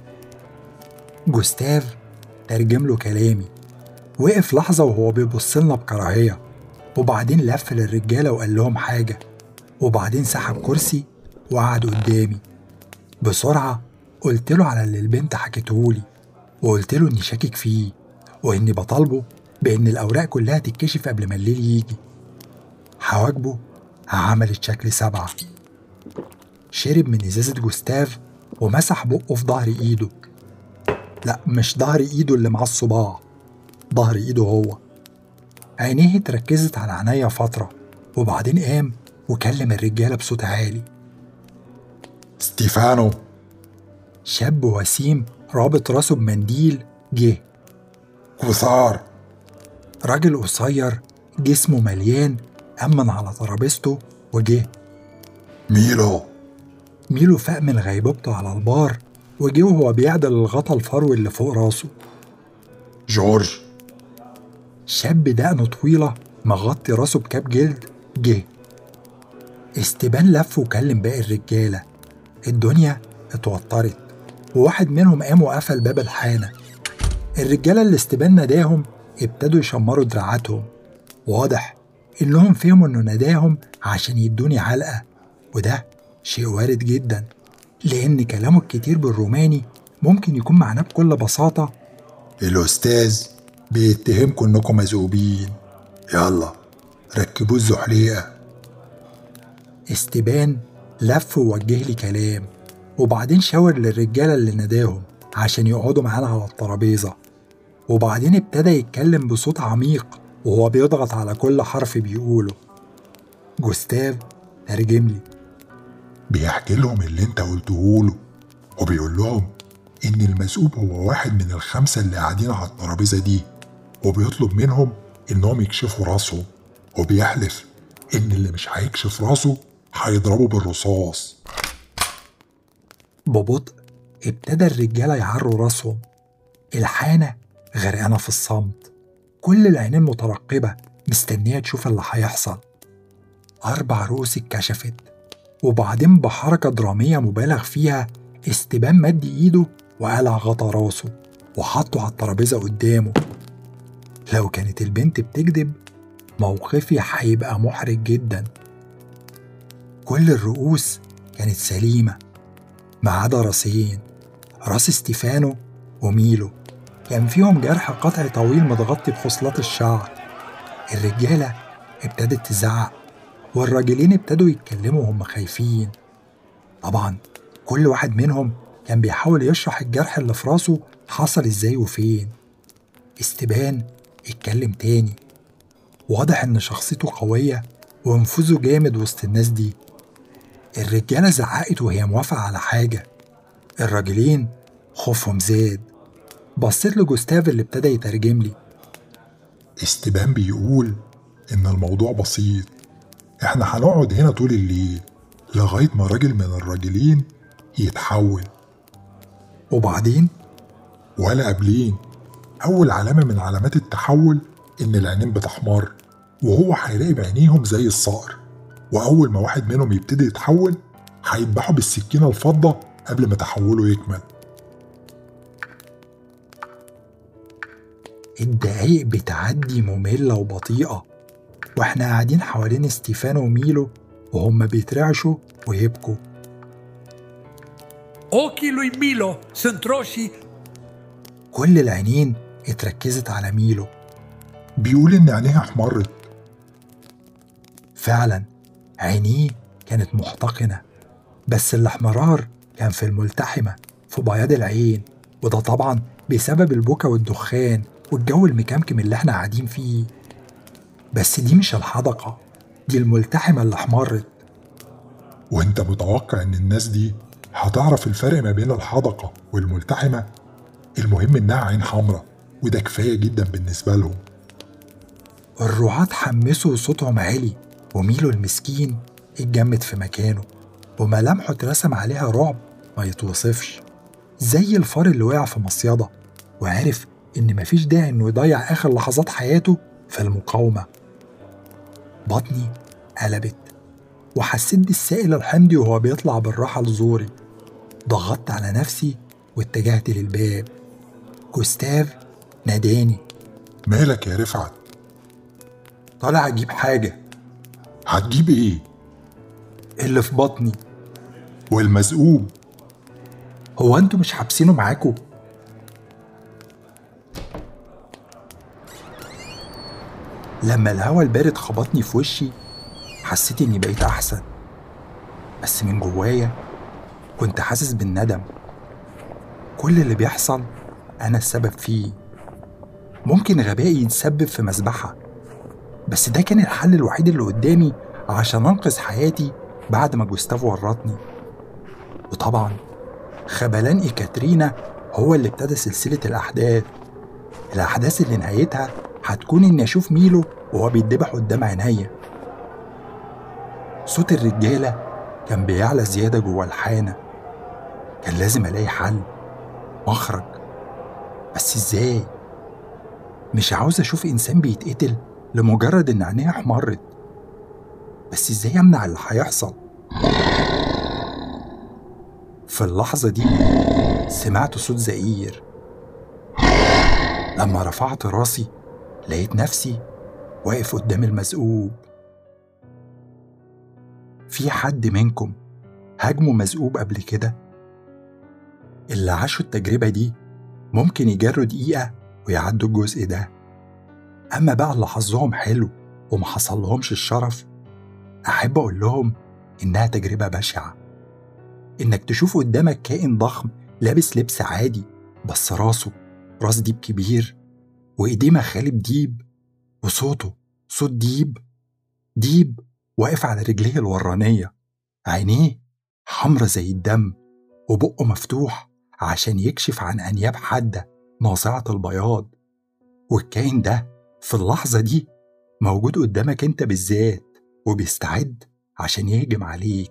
S1: جوستاف ترجم له كلامي وقف لحظة وهو بيبص لنا بكراهية وبعدين لف للرجالة وقال لهم حاجة وبعدين سحب كرسي وقعد قدامي بسرعة قلت له على اللي البنت حكيتهولي وقلت له إني شاكك فيه وإني بطالبه بإن الأوراق كلها تتكشف قبل ما الليل يجي حواجبه عملت شكل سبعة شرب من إزازة جوستاف ومسح بقه في ظهر إيده لا مش ظهر إيده اللي مع الصباع ظهر إيده هو عينيه اتركزت على عينيا فترة وبعدين قام وكلم الرجالة بصوت عالي
S2: ستيفانو
S1: شاب وسيم رابط راسه بمنديل جه
S2: كوثار
S1: راجل قصير جسمه مليان أمن على ترابيزته وجه
S2: ميلو
S1: ميلو فاق من غيبوبته على البار وجه وهو بيعدل الغطا الفرو اللي فوق راسه
S2: جورج
S1: شاب دقنه طويلة مغطي راسه بكاب جلد جه استبان لف وكلم باقي الرجالة الدنيا اتوترت وواحد منهم قام وقفل باب الحانة الرجالة اللي استبان ناداهم ابتدوا يشمروا دراعاتهم واضح إنهم فهموا إنه ناداهم عشان يدوني علقة وده شيء وارد جدا لأن كلامه الكتير بالروماني ممكن يكون معناه بكل بساطة
S2: الأستاذ بيتهمكم إنكم مذوبين يلا ركبوا الزحليقة
S1: استبان لف ووجه لي كلام وبعدين شاور للرجالة اللي ناداهم عشان يقعدوا معانا على الترابيزة وبعدين ابتدى يتكلم بصوت عميق وهو بيضغط على كل حرف بيقوله جوستاف ترجم لي
S2: بيحكي لهم اللي انت قلته له وبيقول لهم ان المسؤول هو واحد من الخمسة اللي قاعدين على الترابيزة دي وبيطلب منهم انهم يكشفوا راسهم وبيحلف ان اللي مش هيكشف راسه هيضربه بالرصاص
S1: ببطء ابتدى الرجالة يعروا راسهم الحانة غرقانة في الصمت كل العينين مترقبة مستنية تشوف اللي هيحصل أربع رؤوس اتكشفت وبعدين بحركة درامية مبالغ فيها استبان مد إيده وقلع غطا راسه وحطه على الترابيزة قدامه لو كانت البنت بتكذب موقفي هيبقى محرج جدا كل الرؤوس كانت سليمة ما عدا راسين راس ستيفانو وميلو كان فيهم جرح قطعي طويل متغطي بخصلات الشعر الرجالة ابتدت تزعق والراجلين ابتدوا يتكلموا وهم خايفين طبعا كل واحد منهم كان بيحاول يشرح الجرح اللي في راسه حصل ازاي وفين استبان اتكلم تاني واضح ان شخصيته قوية ونفوذه جامد وسط الناس دي الرجالة زعقت وهي موافقة على حاجة الراجلين خوفهم زاد بصيت لجوستاف اللي ابتدى يترجم لي
S2: استبان بيقول ان الموضوع بسيط احنا هنقعد هنا طول الليل لغاية ما راجل من الراجلين يتحول
S1: وبعدين
S2: ولا قبلين أول علامة من علامات التحول إن العينين بتحمر وهو هيلاقي بعينيهم زي الصقر وأول ما واحد منهم يبتدي يتحول هيذبحوا بالسكينة الفضة قبل ما تحوله يكمل
S1: الدقايق بتعدي مملة وبطيئة واحنا قاعدين حوالين ستيفانو وميلو وهم بيترعشوا ويبكوا
S3: Occhi lui Milo sunt roșii
S1: كل العينين اتركزت على ميلو
S2: بيقول إن عينيها احمرت
S1: فعلا عينيه كانت محتقنة بس الاحمرار كان في الملتحمة في بياض العين وده طبعا بسبب البكا والدخان والجو المكمكم اللي احنا قاعدين فيه بس دي مش الحدقة دي الملتحمة اللي احمرت
S2: وانت متوقع ان الناس دي هتعرف الفرق ما بين الحدقة والملتحمة المهم انها عين حمراء وده كفاية جدا بالنسبة لهم
S1: الرعاة حمسوا وصوتهم عالي وميلو المسكين اتجمد في مكانه وملامحه اترسم عليها رعب ما يتوصفش زي الفار اللي وقع في مصيدة وعرف إن مفيش داعي إنه يضيع آخر لحظات حياته في المقاومة بطني قلبت وحسيت بالسائل الحمضي وهو بيطلع بالراحة لزوري ضغطت على نفسي واتجهت للباب جوستاف ناداني
S2: مالك يا رفعت
S1: طالع أجيب حاجة
S2: هتجيب ايه
S1: اللي في بطني
S2: والمزقوم
S1: هو انتوا مش حابسينه معاكوا لما الهوا البارد خبطني في وشي حسيت اني بقيت احسن بس من جوايا كنت حاسس بالندم كل اللي بيحصل انا السبب فيه ممكن غبائي يتسبب في مذبحة بس ده كان الحل الوحيد اللي قدامي عشان أنقذ حياتي بعد ما جوستاف ورطني وطبعا خبلان إيكاترينا هو اللي ابتدى سلسلة الأحداث الأحداث اللي نهايتها هتكون إني أشوف ميلو وهو بيتذبح قدام عينيا صوت الرجالة كان بيعلى زيادة جوه الحانة كان لازم ألاقي حل مخرج بس إزاي؟ مش عاوز أشوف إنسان بيتقتل لمجرد إن عينيه احمرت بس إزاي أمنع اللي هيحصل؟ في اللحظة دي سمعت صوت زئير لما رفعت راسي لقيت نفسي واقف قدام المزقوب في حد منكم هاجموا مزقوب قبل كده اللي عاشوا التجربة دي ممكن يجروا دقيقة ويعدوا الجزء ده أما بقى اللي حظهم حلو ومحصلهمش الشرف أحب أقول لهم إنها تجربة بشعة إنك تشوف قدامك كائن ضخم لابس لبس عادي بس راسه راس ديب كبير وإيديه مخالب ديب وصوته صوت ديب ديب واقف على رجليه الورانية عينيه حمرة زي الدم وبقه مفتوح عشان يكشف عن أنياب حادة ناصعة البياض والكائن ده في اللحظة دي موجود قدامك أنت بالذات وبيستعد عشان يهجم عليك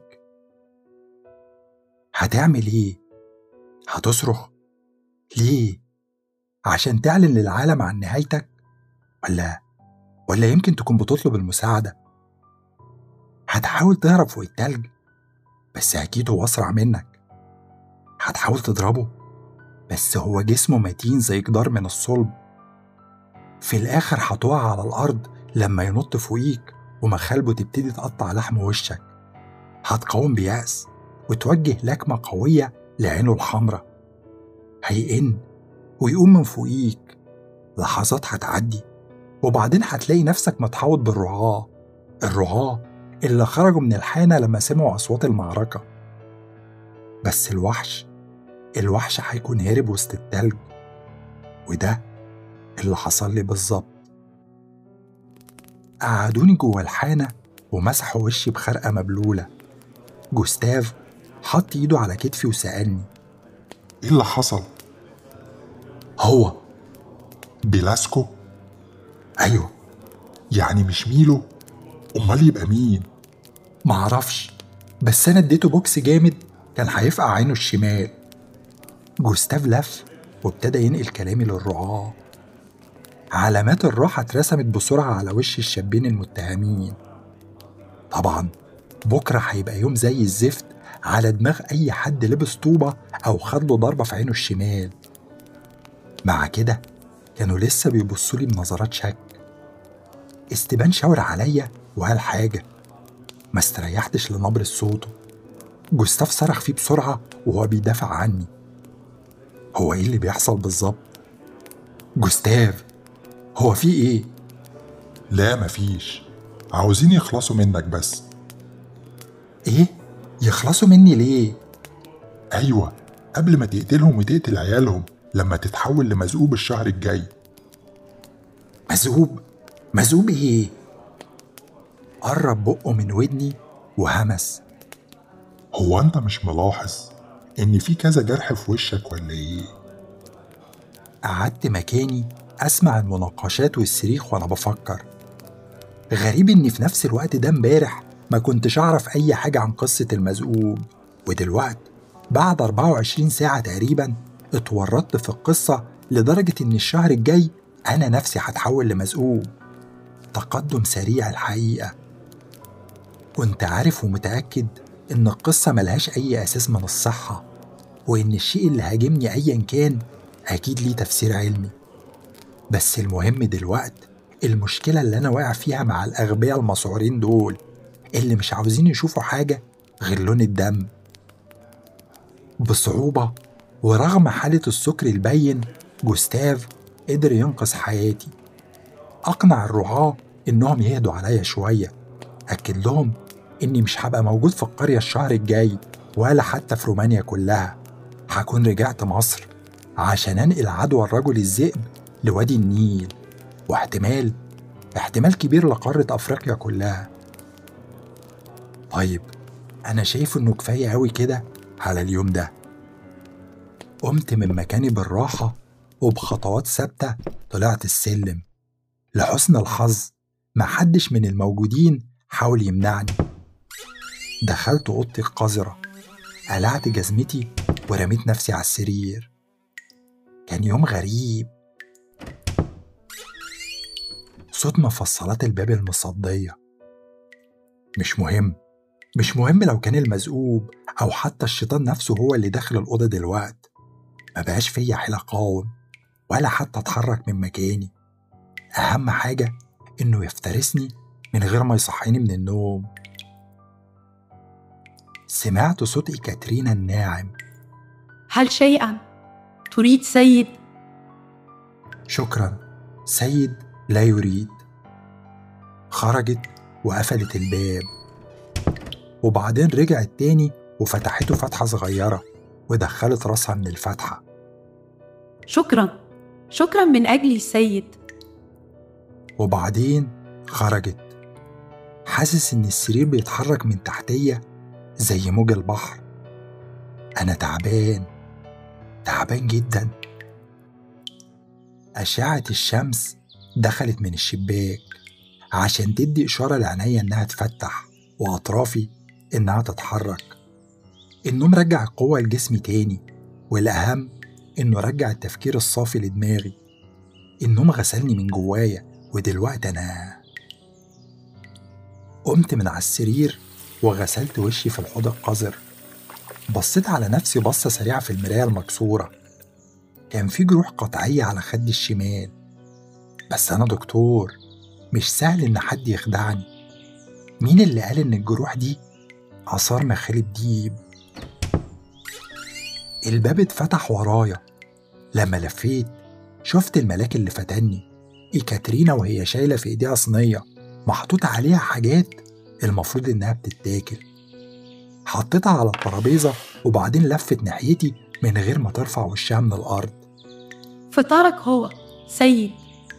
S1: هتعمل إيه؟ هتصرخ؟ ليه؟ عشان تعلن للعالم عن نهايتك؟ ولا ولا يمكن تكون بتطلب المساعدة؟ هتحاول تهرب فوق التلج بس أكيد هو أسرع منك هتحاول تضربه بس هو جسمه متين زي جدار من الصلب في الآخر هتقع على الأرض لما ينط فوقيك ومخالبه تبتدي تقطع لحم وشك هتقاوم بيأس وتوجه لكمة قوية لعينه الحمراء هيئن ويقوم من فوقيك لحظات هتعدي وبعدين هتلاقي نفسك متحوط بالرعاة الرعاة اللي خرجوا من الحانة لما سمعوا أصوات المعركة بس الوحش الوحش هيكون هارب وسط التلج وده اللي حصل لي بالظبط قعدوني جوه الحانة ومسحوا وشي بخرقة مبلولة جوستاف حط ايده على كتفي وسألني
S2: ايه اللي حصل
S1: هو
S2: بيلاسكو
S1: أيوه
S2: يعني مش ميلو امال يبقى مين
S1: معرفش بس أنا اديته بوكس جامد كان هيفقع عينه الشمال جوستاف لف وابتدى ينقل كلامي للرعاة علامات الراحة اترسمت بسرعة على وش الشابين المتهمين طبعا بكرة هيبقى يوم زي الزفت على دماغ أي حد لبس طوبة أو خد له ضربة في عينه الشمال مع كده كانوا لسه بيبصوا لي بنظرات شك استبان شاور عليا وقال حاجة ما استريحتش لنبرة صوته جوستاف صرخ فيه بسرعة وهو بيدافع عني هو ايه اللي بيحصل بالظبط جوستاف هو في ايه
S2: لا مفيش عاوزين يخلصوا منك بس
S1: ايه يخلصوا مني ليه
S2: ايوه قبل ما تقتلهم وتقتل عيالهم لما تتحول لمزقوب الشهر الجاي
S1: مذوب مذوب ايه قرب بقه من ودني وهمس
S2: هو انت مش ملاحظ ان في كذا جرح في وشك ولا ايه
S1: قعدت مكاني أسمع المناقشات والصريخ وأنا بفكر غريب إني في نفس الوقت ده امبارح ما كنتش أعرف أي حاجة عن قصة المذئوب ودلوقت بعد 24 ساعة تقريبا اتورطت في القصة لدرجة إن الشهر الجاي أنا نفسي هتحول لمذئوب تقدم سريع الحقيقة كنت عارف ومتأكد إن القصة ملهاش أي أساس من الصحة وإن الشيء اللي هاجمني أيا كان أكيد ليه تفسير علمي بس المهم دلوقت المشكلة اللي أنا واقع فيها مع الأغبياء المسعورين دول اللي مش عاوزين يشوفوا حاجة غير لون الدم بصعوبة ورغم حالة السكر البين جوستاف قدر ينقذ حياتي أقنع الرعاة إنهم يهدوا عليا شوية أكد لهم إني مش هبقى موجود في القرية الشهر الجاي ولا حتى في رومانيا كلها هكون رجعت مصر عشان أنقل عدوى الرجل الذئب لوادي النيل واحتمال احتمال كبير لقارة أفريقيا كلها طيب أنا شايف إنه كفاية أوي كده على اليوم ده قمت من مكاني بالراحة وبخطوات ثابتة طلعت السلم لحسن الحظ محدش من الموجودين حاول يمنعني دخلت أوضتي القذرة قلعت جزمتي ورميت نفسي على السرير كان يوم غريب صوت مفصلات الباب المصدية مش مهم مش مهم لو كان المزقوب أو حتى الشيطان نفسه هو اللي داخل الأوضة دلوقت ما بقاش فيا حيلة أقاوم ولا حتى أتحرك من مكاني أهم حاجة إنه يفترسني من غير ما يصحيني من النوم سمعت صوت إيكاترينا الناعم
S4: هل شيئا تريد سيد
S1: شكرا سيد لا يريد خرجت وقفلت الباب وبعدين رجعت تاني وفتحته فتحة صغيرة ودخلت راسها من الفتحة
S4: شكرا شكرا من أجلي سيد
S1: وبعدين خرجت حاسس إن السرير بيتحرك من تحتية زي موج البحر أنا تعبان تعبان جدا أشعة الشمس دخلت من الشباك عشان تدي إشارة لعينيا إنها تفتح وأطرافي إنها تتحرك النوم رجع القوة لجسمي تاني والأهم إنه رجع التفكير الصافي لدماغي النوم غسلني من جوايا ودلوقتي أنا قمت من على السرير وغسلت وشي في الحوض القذر بصيت على نفسي بصة سريعة في المراية المكسورة كان في جروح قطعية على خدي الشمال بس أنا دكتور مش سهل إن حد يخدعني مين اللي قال إن الجروح دي آثار مخالب ديب الباب اتفتح ورايا لما لفيت شفت الملاك اللي فتني إيكاترينا وهي شايلة في إيديها صينية محطوط عليها حاجات المفروض إنها بتتاكل حطيتها على الترابيزة وبعدين لفت ناحيتي من غير ما ترفع وشها من الأرض
S4: فطارك هو سيد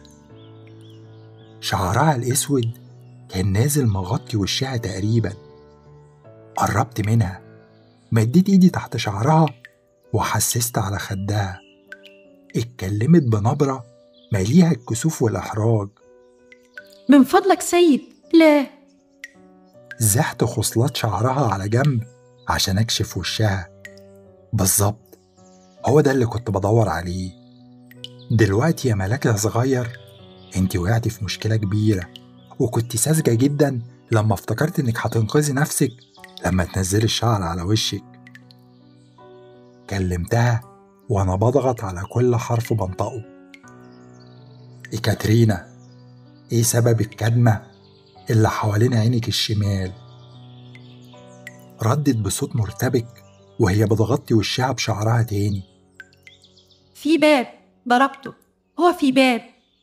S1: شعرها الأسود كان نازل مغطي وشها تقريبا قربت منها مديت إيدي تحت شعرها وحسست على خدها اتكلمت بنبرة مليها الكسوف والإحراج
S4: من فضلك سيد لا
S1: زحت خصلات شعرها على جنب عشان أكشف وشها بالظبط هو ده اللي كنت بدور عليه دلوقتي يا ملاك يا صغير انت وقعتي في مشكلة كبيرة وكنت ساذجة جدا لما افتكرت انك هتنقذي نفسك لما تنزلي الشعر على وشك كلمتها وانا بضغط على كل حرف بنطقه إيه كاترينا ايه سبب الكدمة اللي حوالين عينك الشمال ردت بصوت مرتبك وهي بتغطي وشها بشعرها تاني
S4: في باب ضربته هو في باب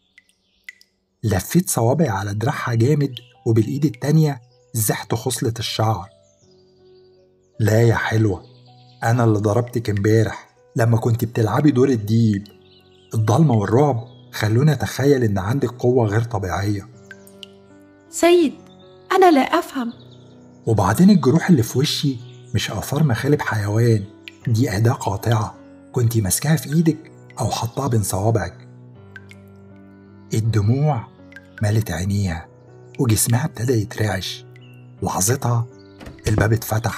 S1: لفيت صوابعي على دراعها جامد وبالإيد التانية زحت خصلة الشعر لا يا حلوة أنا اللي ضربتك امبارح لما كنت بتلعبي دور الديب الضلمة والرعب خلوني أتخيل إن عندك قوة غير طبيعية
S4: سيد أنا لا أفهم
S1: وبعدين الجروح اللي في وشي مش آثار مخالب حيوان دي أداة قاطعة كنتي ماسكاها في إيدك أو حطاها بين صوابعك الدموع مالت عينيها وجسمها ابتدى يترعش لحظتها الباب اتفتح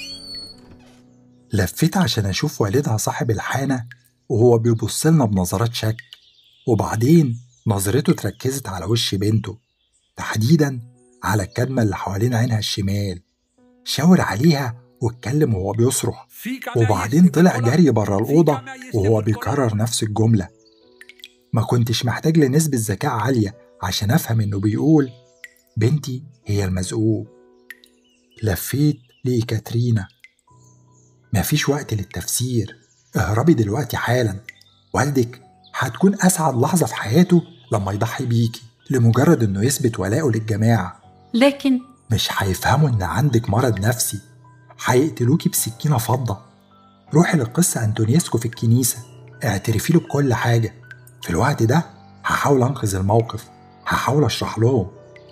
S1: لفيت عشان أشوف والدها صاحب الحانة وهو بيبص لنا بنظرات شك وبعدين نظرته اتركزت على وش بنته تحديدا على الكدمة اللي حوالين عينها الشمال شاور عليها واتكلم وهو بيصرخ وبعدين طلع جري بره الأوضة وهو بيكرر نفس الجملة ما كنتش محتاج لنسبة ذكاء عالية عشان أفهم إنه بيقول بنتي هي المزقوق لفيت لإيكاترينا مفيش وقت للتفسير اهربي دلوقتي حالا والدك هتكون أسعد لحظة في حياته لما يضحي بيكي لمجرد إنه يثبت ولاءه للجماعة
S4: لكن
S1: مش هيفهموا إن عندك مرض نفسي هيقتلوكي بسكينة فضة روحي للقس أنتونيسكو في الكنيسة اعترفي له بكل حاجة في الوقت ده هحاول أنقذ الموقف هحاول أشرح لهم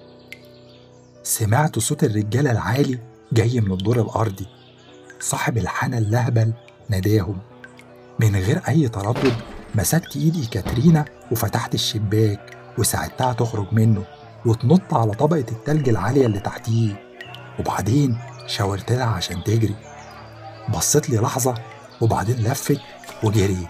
S1: سمعت صوت الرجالة العالي جاي من الدور الأرضي صاحب الحانة اللهبل ناداهم من غير أي تردد مسكت إيدي كاترينا وفتحت الشباك وساعدتها تخرج منه وتنط على طبقة التلج العالية اللي تحتيه وبعدين شاورت لها عشان تجري بصت لي لحظة وبعدين لفت وجريت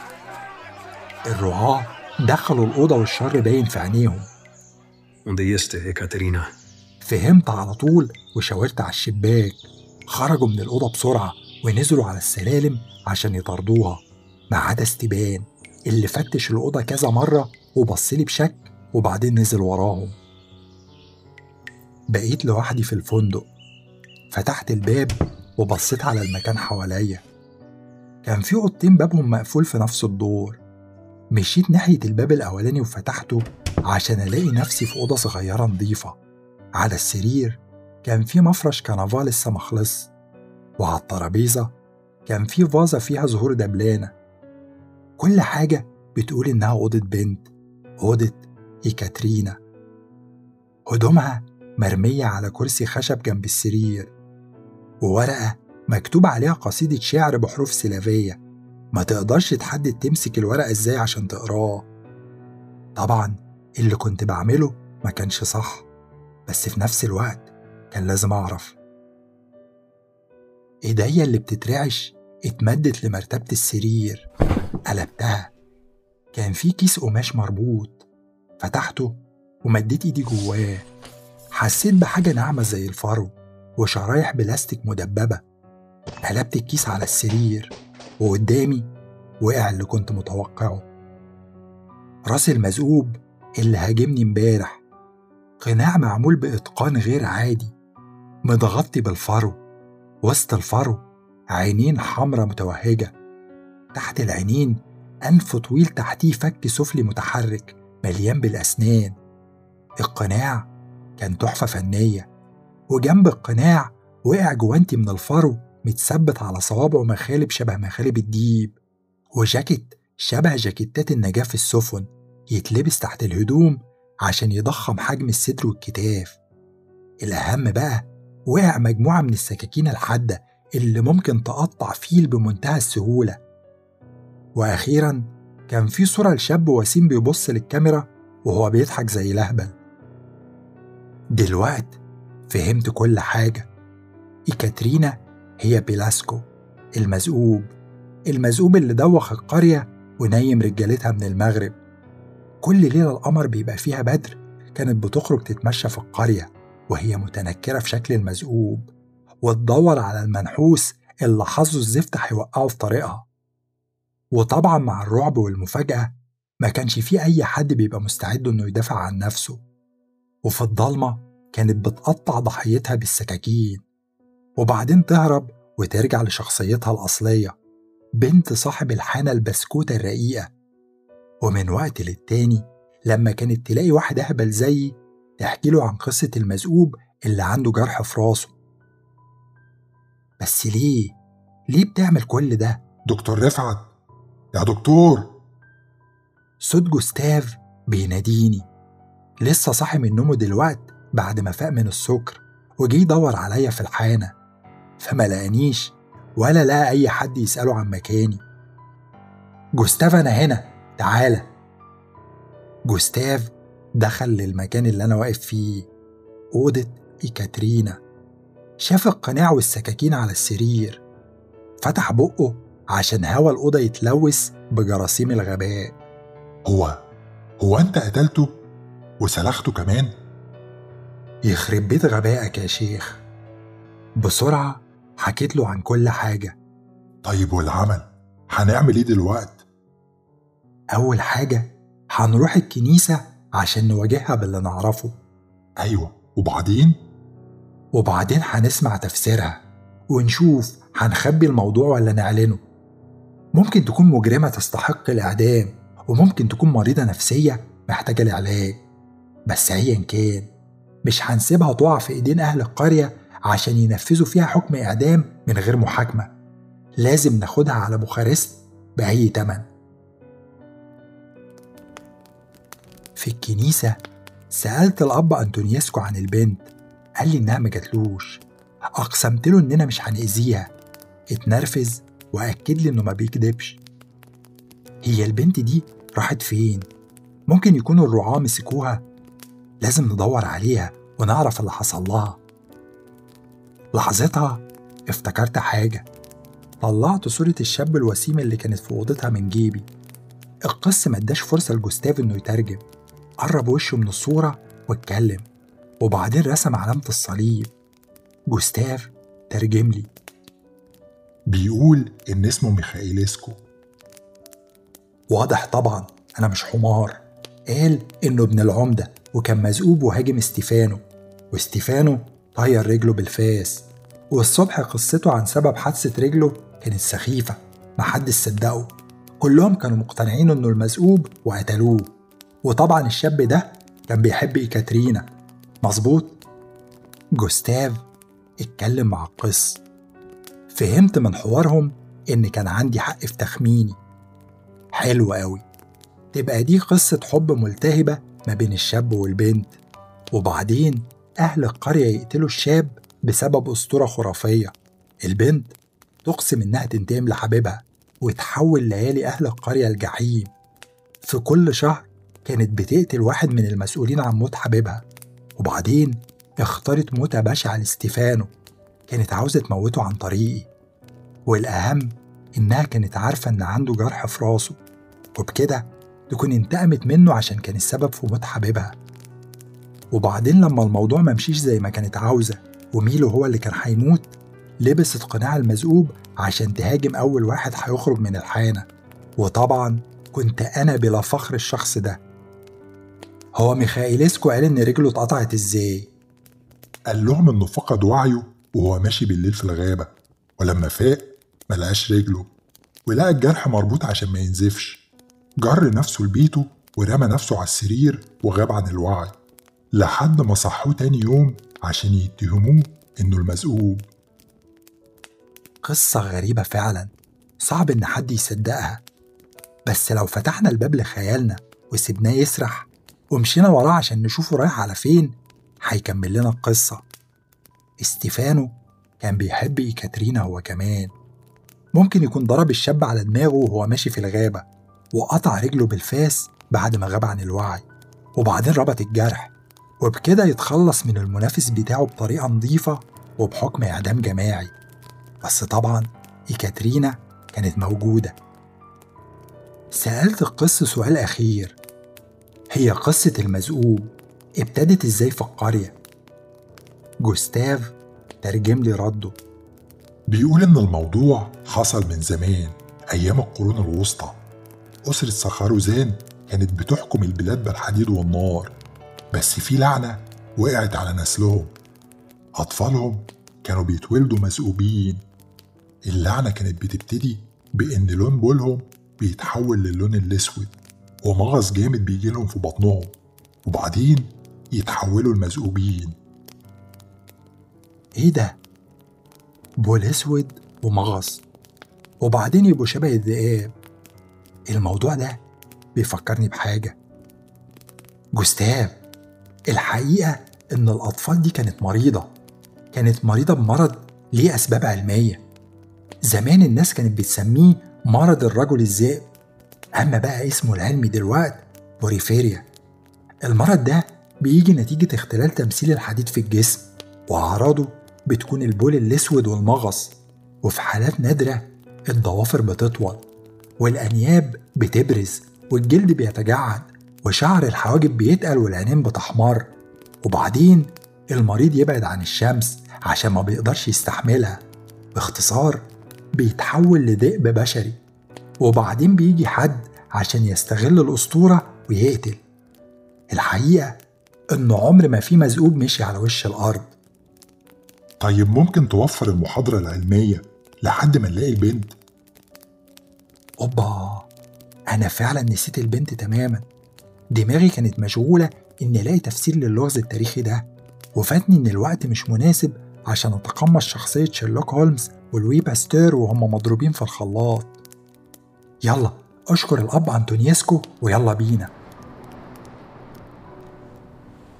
S1: الرعاة دخلوا الأوضة والشر باين في عينيهم
S5: Donde este, Ekaterina?
S1: فهمت على طول وشاورت على الشباك خرجوا من الأوضة بسرعة ونزلوا على السلالم عشان يطردوها ما عدا استبان اللي فتش الأوضة كذا مرة وبصلي بشك وبعدين نزل وراهم بقيت لوحدي في الفندق فتحت الباب وبصيت على المكان حواليا كان في أوضتين بابهم مقفول في نفس الدور مشيت ناحية الباب الأولاني وفتحته عشان ألاقي نفسي في أوضة صغيرة نظيفة على السرير كان في مفرش كنفا لسه مخلص وعلى الترابيزة كان في فازة فيها زهور دبلانة كل حاجة بتقول إنها أوضة بنت أوضة إيكاترينا هدومها مرمية على كرسي خشب جنب السرير وورقة مكتوب عليها قصيدة شعر بحروف سلافية ما تقدرش تحدد تمسك الورقة ازاي عشان تقراه طبعا اللي كنت بعمله ما كانش صح بس في نفس الوقت كان لازم أعرف إيديا اللي بتترعش اتمدت لمرتبة السرير قلبتها كان في كيس قماش مربوط فتحته ومديت إيدي جواه حسيت بحاجة ناعمة زي الفرو وشرايح بلاستيك مدببة قلبت الكيس على السرير وقدامي وقع اللي كنت متوقعه راس المذؤوب اللي هاجمني امبارح قناع معمول بإتقان غير عادي متغطي بالفرو وسط الفرو عينين حمرة متوهجة تحت العينين أنف طويل تحتيه فك سفلي متحرك مليان بالأسنان القناع كان تحفة فنية وجنب القناع وقع جوانتي من الفرو متثبت على صوابعه مخالب شبه مخالب الديب وجاكيت شبه جاكيتات النجاة في السفن يتلبس تحت الهدوم عشان يضخم حجم الصدر والكتاف الأهم بقى وقع مجموعة من السكاكين الحادة اللي ممكن تقطع فيل بمنتهى السهولة وأخيرا كان في صورة لشاب وسيم بيبص للكاميرا وهو بيضحك زي لهبل دلوقت فهمت كل حاجة إيكاترينا هي بيلاسكو المذؤوب المذؤوب اللي دوخ القرية ونيم رجالتها من المغرب كل ليلة القمر بيبقى فيها بدر كانت بتخرج تتمشى في القرية وهي متنكرة في شكل المذؤوب وتدور على المنحوس اللي حظه الزفت هيوقعه في طريقها وطبعا مع الرعب والمفاجأة ما كانش فيه أي حد بيبقى مستعد إنه يدافع عن نفسه وفي الضلمة كانت بتقطع ضحيتها بالسكاكين وبعدين تهرب وترجع لشخصيتها الأصلية بنت صاحب الحانة البسكوتة الرقيقة ومن وقت للتاني لما كانت تلاقي واحد أهبل زيي تحكي له عن قصة المذؤوب اللي عنده جرح في راسه بس ليه؟ ليه بتعمل كل ده؟
S2: دكتور رفعت يا دكتور
S1: صوت جوستاف بيناديني لسه صاحي من نومه دلوقت بعد ما فاق من السكر وجي يدور عليا في الحانة فما لقانيش ولا لقى أي حد يسأله عن مكاني جوستاف أنا هنا تعالى جوستاف دخل للمكان اللي أنا واقف فيه أوضة إيكاترينا شاف القناع والسكاكين على السرير فتح بقه عشان هوا الأوضة يتلوث بجراثيم الغباء
S2: هو هو انت قتلته وسلخته كمان
S1: يخرب بيت غبائك يا شيخ بسرعة حكيت له عن كل حاجة
S2: طيب والعمل هنعمل ايه دلوقت
S1: أول حاجة هنروح الكنيسة عشان نواجهها باللي نعرفه
S2: ايوه وبعدين
S1: وبعدين هنسمع تفسيرها ونشوف هنخبي الموضوع ولا نعلنه ممكن تكون مجرمة تستحق الإعدام وممكن تكون مريضة نفسية محتاجة لعلاج بس أيا كان مش هنسيبها تقع في إيدين أهل القرية عشان ينفذوا فيها حكم إعدام من غير محاكمة لازم ناخدها على بوخارست بأي تمن في الكنيسة سألت الأب أنتونيسكو عن البنت قال لي إنها ما جاتلوش أقسمت له إننا مش هنأذيها اتنرفز وأكد لي إنه ما بيكدبش هي البنت دي راحت فين؟ ممكن يكونوا الرعاة مسكوها لازم ندور عليها ونعرف اللي حصل لها لحظتها افتكرت حاجة طلعت صورة الشاب الوسيم اللي كانت في أوضتها من جيبي القس ما اداش فرصة لجوستاف إنه يترجم قرب وشه من الصورة واتكلم وبعدين رسم علامة الصليب جوستاف ترجم لي
S2: بيقول إن اسمه ميخائيليسكو
S1: واضح طبعا أنا مش حمار قال إنه ابن العمدة وكان مذئوب وهاجم استيفانو واستيفانو طير رجله بالفاس والصبح قصته عن سبب حادثة رجله كانت سخيفة محدش صدقه كلهم كانوا مقتنعين إنه المذئوب وقتلوه وطبعا الشاب ده كان بيحب إيكاترينا مظبوط جوستاف اتكلم مع القس فهمت من حوارهم إن كان عندي حق في تخميني حلو قوي تبقى دي قصة حب ملتهبة ما بين الشاب والبنت وبعدين أهل القرية يقتلوا الشاب بسبب أسطورة خرافية البنت تقسم إنها تنتقم لحبيبها وتحول ليالي أهل القرية الجحيم في كل شهر كانت بتقتل واحد من المسؤولين عن موت حبيبها وبعدين اختارت موتة بشعة لاستيفانو كانت عاوزة تموته عن طريقي والأهم إنها كانت عارفة إن عنده جرح في راسه وبكده تكون انتقمت منه عشان كان السبب في موت حبيبها وبعدين لما الموضوع ممشيش زي ما كانت عاوزة وميلو هو اللي كان هيموت لبست قناع المذئوب عشان تهاجم أول واحد هيخرج من الحانة وطبعا كنت أنا بلا فخر الشخص ده هو ميخائيليسكو قال إن رجله اتقطعت إزاي؟
S2: قال لهم إنه فقد وعيه وهو ماشي بالليل في الغابة ولما فاق ملقاش رجله ولقى الجرح مربوط عشان ما ينزفش جر نفسه لبيته ورمى نفسه على السرير وغاب عن الوعي لحد ما صحوه تاني يوم عشان يتهموه إنه المذئوب
S1: قصة غريبة فعلا صعب إن حد يصدقها بس لو فتحنا الباب لخيالنا وسبناه يسرح ومشينا وراه عشان نشوفه رايح على فين هيكمل لنا القصة استيفانو كان بيحب إيكاترينا هو كمان ممكن يكون ضرب الشاب على دماغه وهو ماشي في الغابة وقطع رجله بالفاس بعد ما غاب عن الوعي وبعدين ربط الجرح وبكده يتخلص من المنافس بتاعه بطريقة نظيفة وبحكم إعدام جماعي بس طبعا إيكاترينا كانت موجودة سألت القس سؤال أخير هي قصة المذئوب ابتدت إزاي في القرية؟ جوستاف ترجم لي رده
S2: بيقول إن الموضوع حصل من زمان أيام القرون الوسطى أسرة سخاروزان كانت بتحكم البلاد بالحديد والنار بس في لعنة وقعت على نسلهم أطفالهم كانوا بيتولدوا مذئوبين اللعنة كانت بتبتدي بإن لون بولهم بيتحول للون الأسود ومغص جامد بيجيلهم في بطنهم وبعدين يتحولوا المذئوبين
S1: إيه ده؟ بول أسود ومغص وبعدين يبقوا شبه الذئاب الموضوع ده بيفكرني بحاجة جوستاف الحقيقة إن الأطفال دي كانت مريضة كانت مريضة بمرض ليه أسباب علمية زمان الناس كانت بتسميه مرض الرجل الذئب أما بقى اسمه العلمي دلوقتي بوريفيريا المرض ده بيجي نتيجة اختلال تمثيل الحديد في الجسم وأعراضه بتكون البول الأسود والمغص وفي حالات نادرة الضوافر بتطول والأنياب بتبرز والجلد بيتجعد وشعر الحواجب بيتقل والعينين بتحمر وبعدين المريض يبعد عن الشمس عشان ما بيقدرش يستحملها باختصار بيتحول لذئب بشري وبعدين بيجي حد عشان يستغل الأسطورة ويقتل الحقيقة إن عمر ما في مذئوب مشي على وش الأرض
S2: طيب ممكن توفر المحاضرة العلمية لحد ما نلاقي البنت
S1: أوبا أنا فعلا نسيت البنت تماما دماغي كانت مشغولة إني ألاقي تفسير للغز التاريخي ده وفاتني إن الوقت مش مناسب عشان أتقمص شخصية شيرلوك هولمز ولوي باستور وهم مضروبين في الخلاط يلا أشكر الأب أنتونيسكو ويلا بينا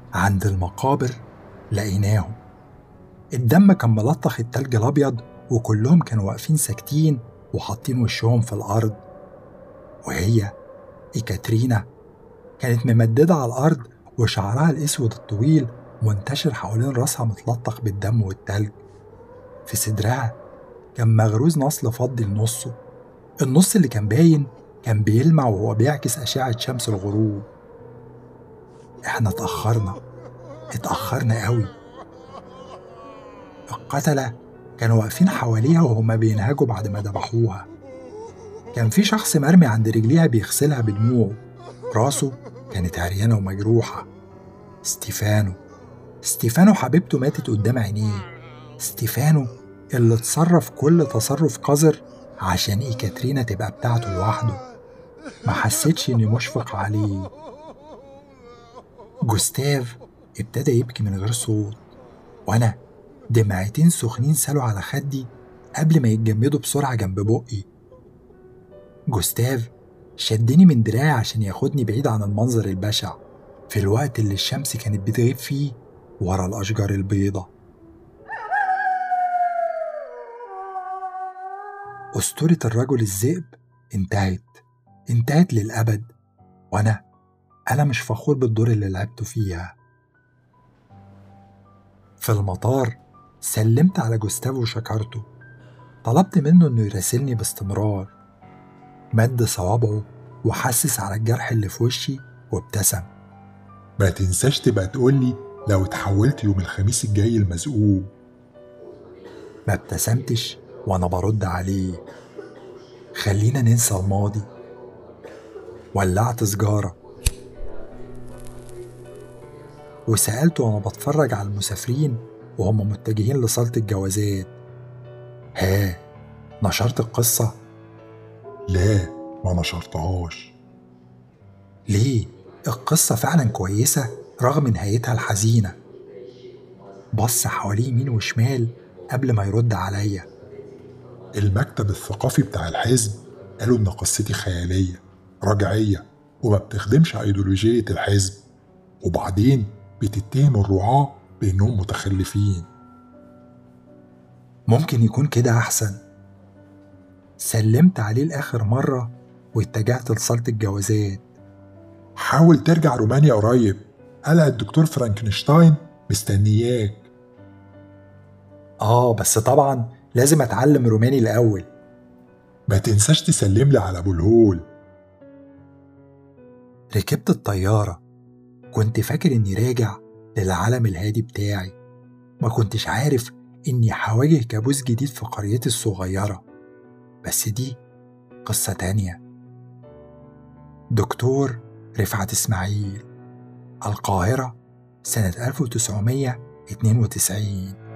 S1: عند المقابر لقيناهم الدم كان ملطخ التلج الأبيض وكلهم كانوا واقفين ساكتين وحاطين وشهم في الأرض وهي إيكاترينا كانت ممددة على الأرض وشعرها الأسود الطويل منتشر حوالين راسها متلطخ بالدم والتلج في صدرها كان مغروز نصل فضي لنصه النص اللي كان باين كان بيلمع وهو بيعكس أشعة شمس الغروب احنا اتأخرنا اتأخرنا قوي القتلة كانوا واقفين حواليها وهما بينهجوا بعد ما ذبحوها كان في شخص مرمي عند رجليها بيغسلها بدموعه راسه كانت عريانة ومجروحة ستيفانو ستيفانو حبيبته ماتت قدام عينيه ستيفانو اللي اتصرف كل تصرف قذر عشان إيكاترينا تبقى بتاعته لوحده ما حسيتش إني مشفق عليه جوستاف ابتدى يبكي من غير صوت وأنا دمعتين سخنين سالوا على خدي قبل ما يتجمدوا بسرعة جنب بقي جوستاف شدني من دراعي عشان ياخدني بعيد عن المنظر البشع في الوقت اللي الشمس كانت بتغيب فيه ورا الأشجار البيضة أسطورة الرجل الذئب انتهت انتهت للأبد وأنا أنا مش فخور بالدور اللي لعبته فيها في المطار سلمت على جوستاف وشكرته طلبت منه إنه يراسلني باستمرار مد صوابعه وحسس على الجرح اللي في وشي وابتسم
S2: ما تنساش تبقى تقولي لو اتحولت يوم الخميس الجاي المزقوق
S1: ما ابتسمتش وأنا برد عليه خلينا ننسى الماضي ولعت سجارة وسألته وأنا بتفرج على المسافرين وهم متجهين لصالة الجوازات ها نشرت القصة؟
S2: لا ما نشرتهاش
S1: ليه؟ القصة فعلا كويسة رغم نهايتها الحزينة بص حواليه يمين وشمال قبل ما يرد عليا
S2: المكتب الثقافي بتاع الحزب قالوا إن قصتي خيالية رجعية وما بتخدمش أيديولوجية الحزب وبعدين بتتهم الرعاة بإنهم متخلفين
S1: ممكن يكون كده أحسن سلمت عليه لآخر مرة واتجهت لصالة الجوازات
S2: حاول ترجع رومانيا قريب قلق الدكتور فرانكنشتاين مستنياك
S1: آه بس طبعا لازم أتعلم روماني الأول
S2: ما تنساش تسلم لي على أبو الهول
S1: ركبت الطيارة كنت فاكر إني راجع للعالم الهادي بتاعي ما كنتش عارف إني هواجه كابوس جديد في قريتي الصغيرة بس دي قصة تانية دكتور رفعت إسماعيل القاهرة سنة 1992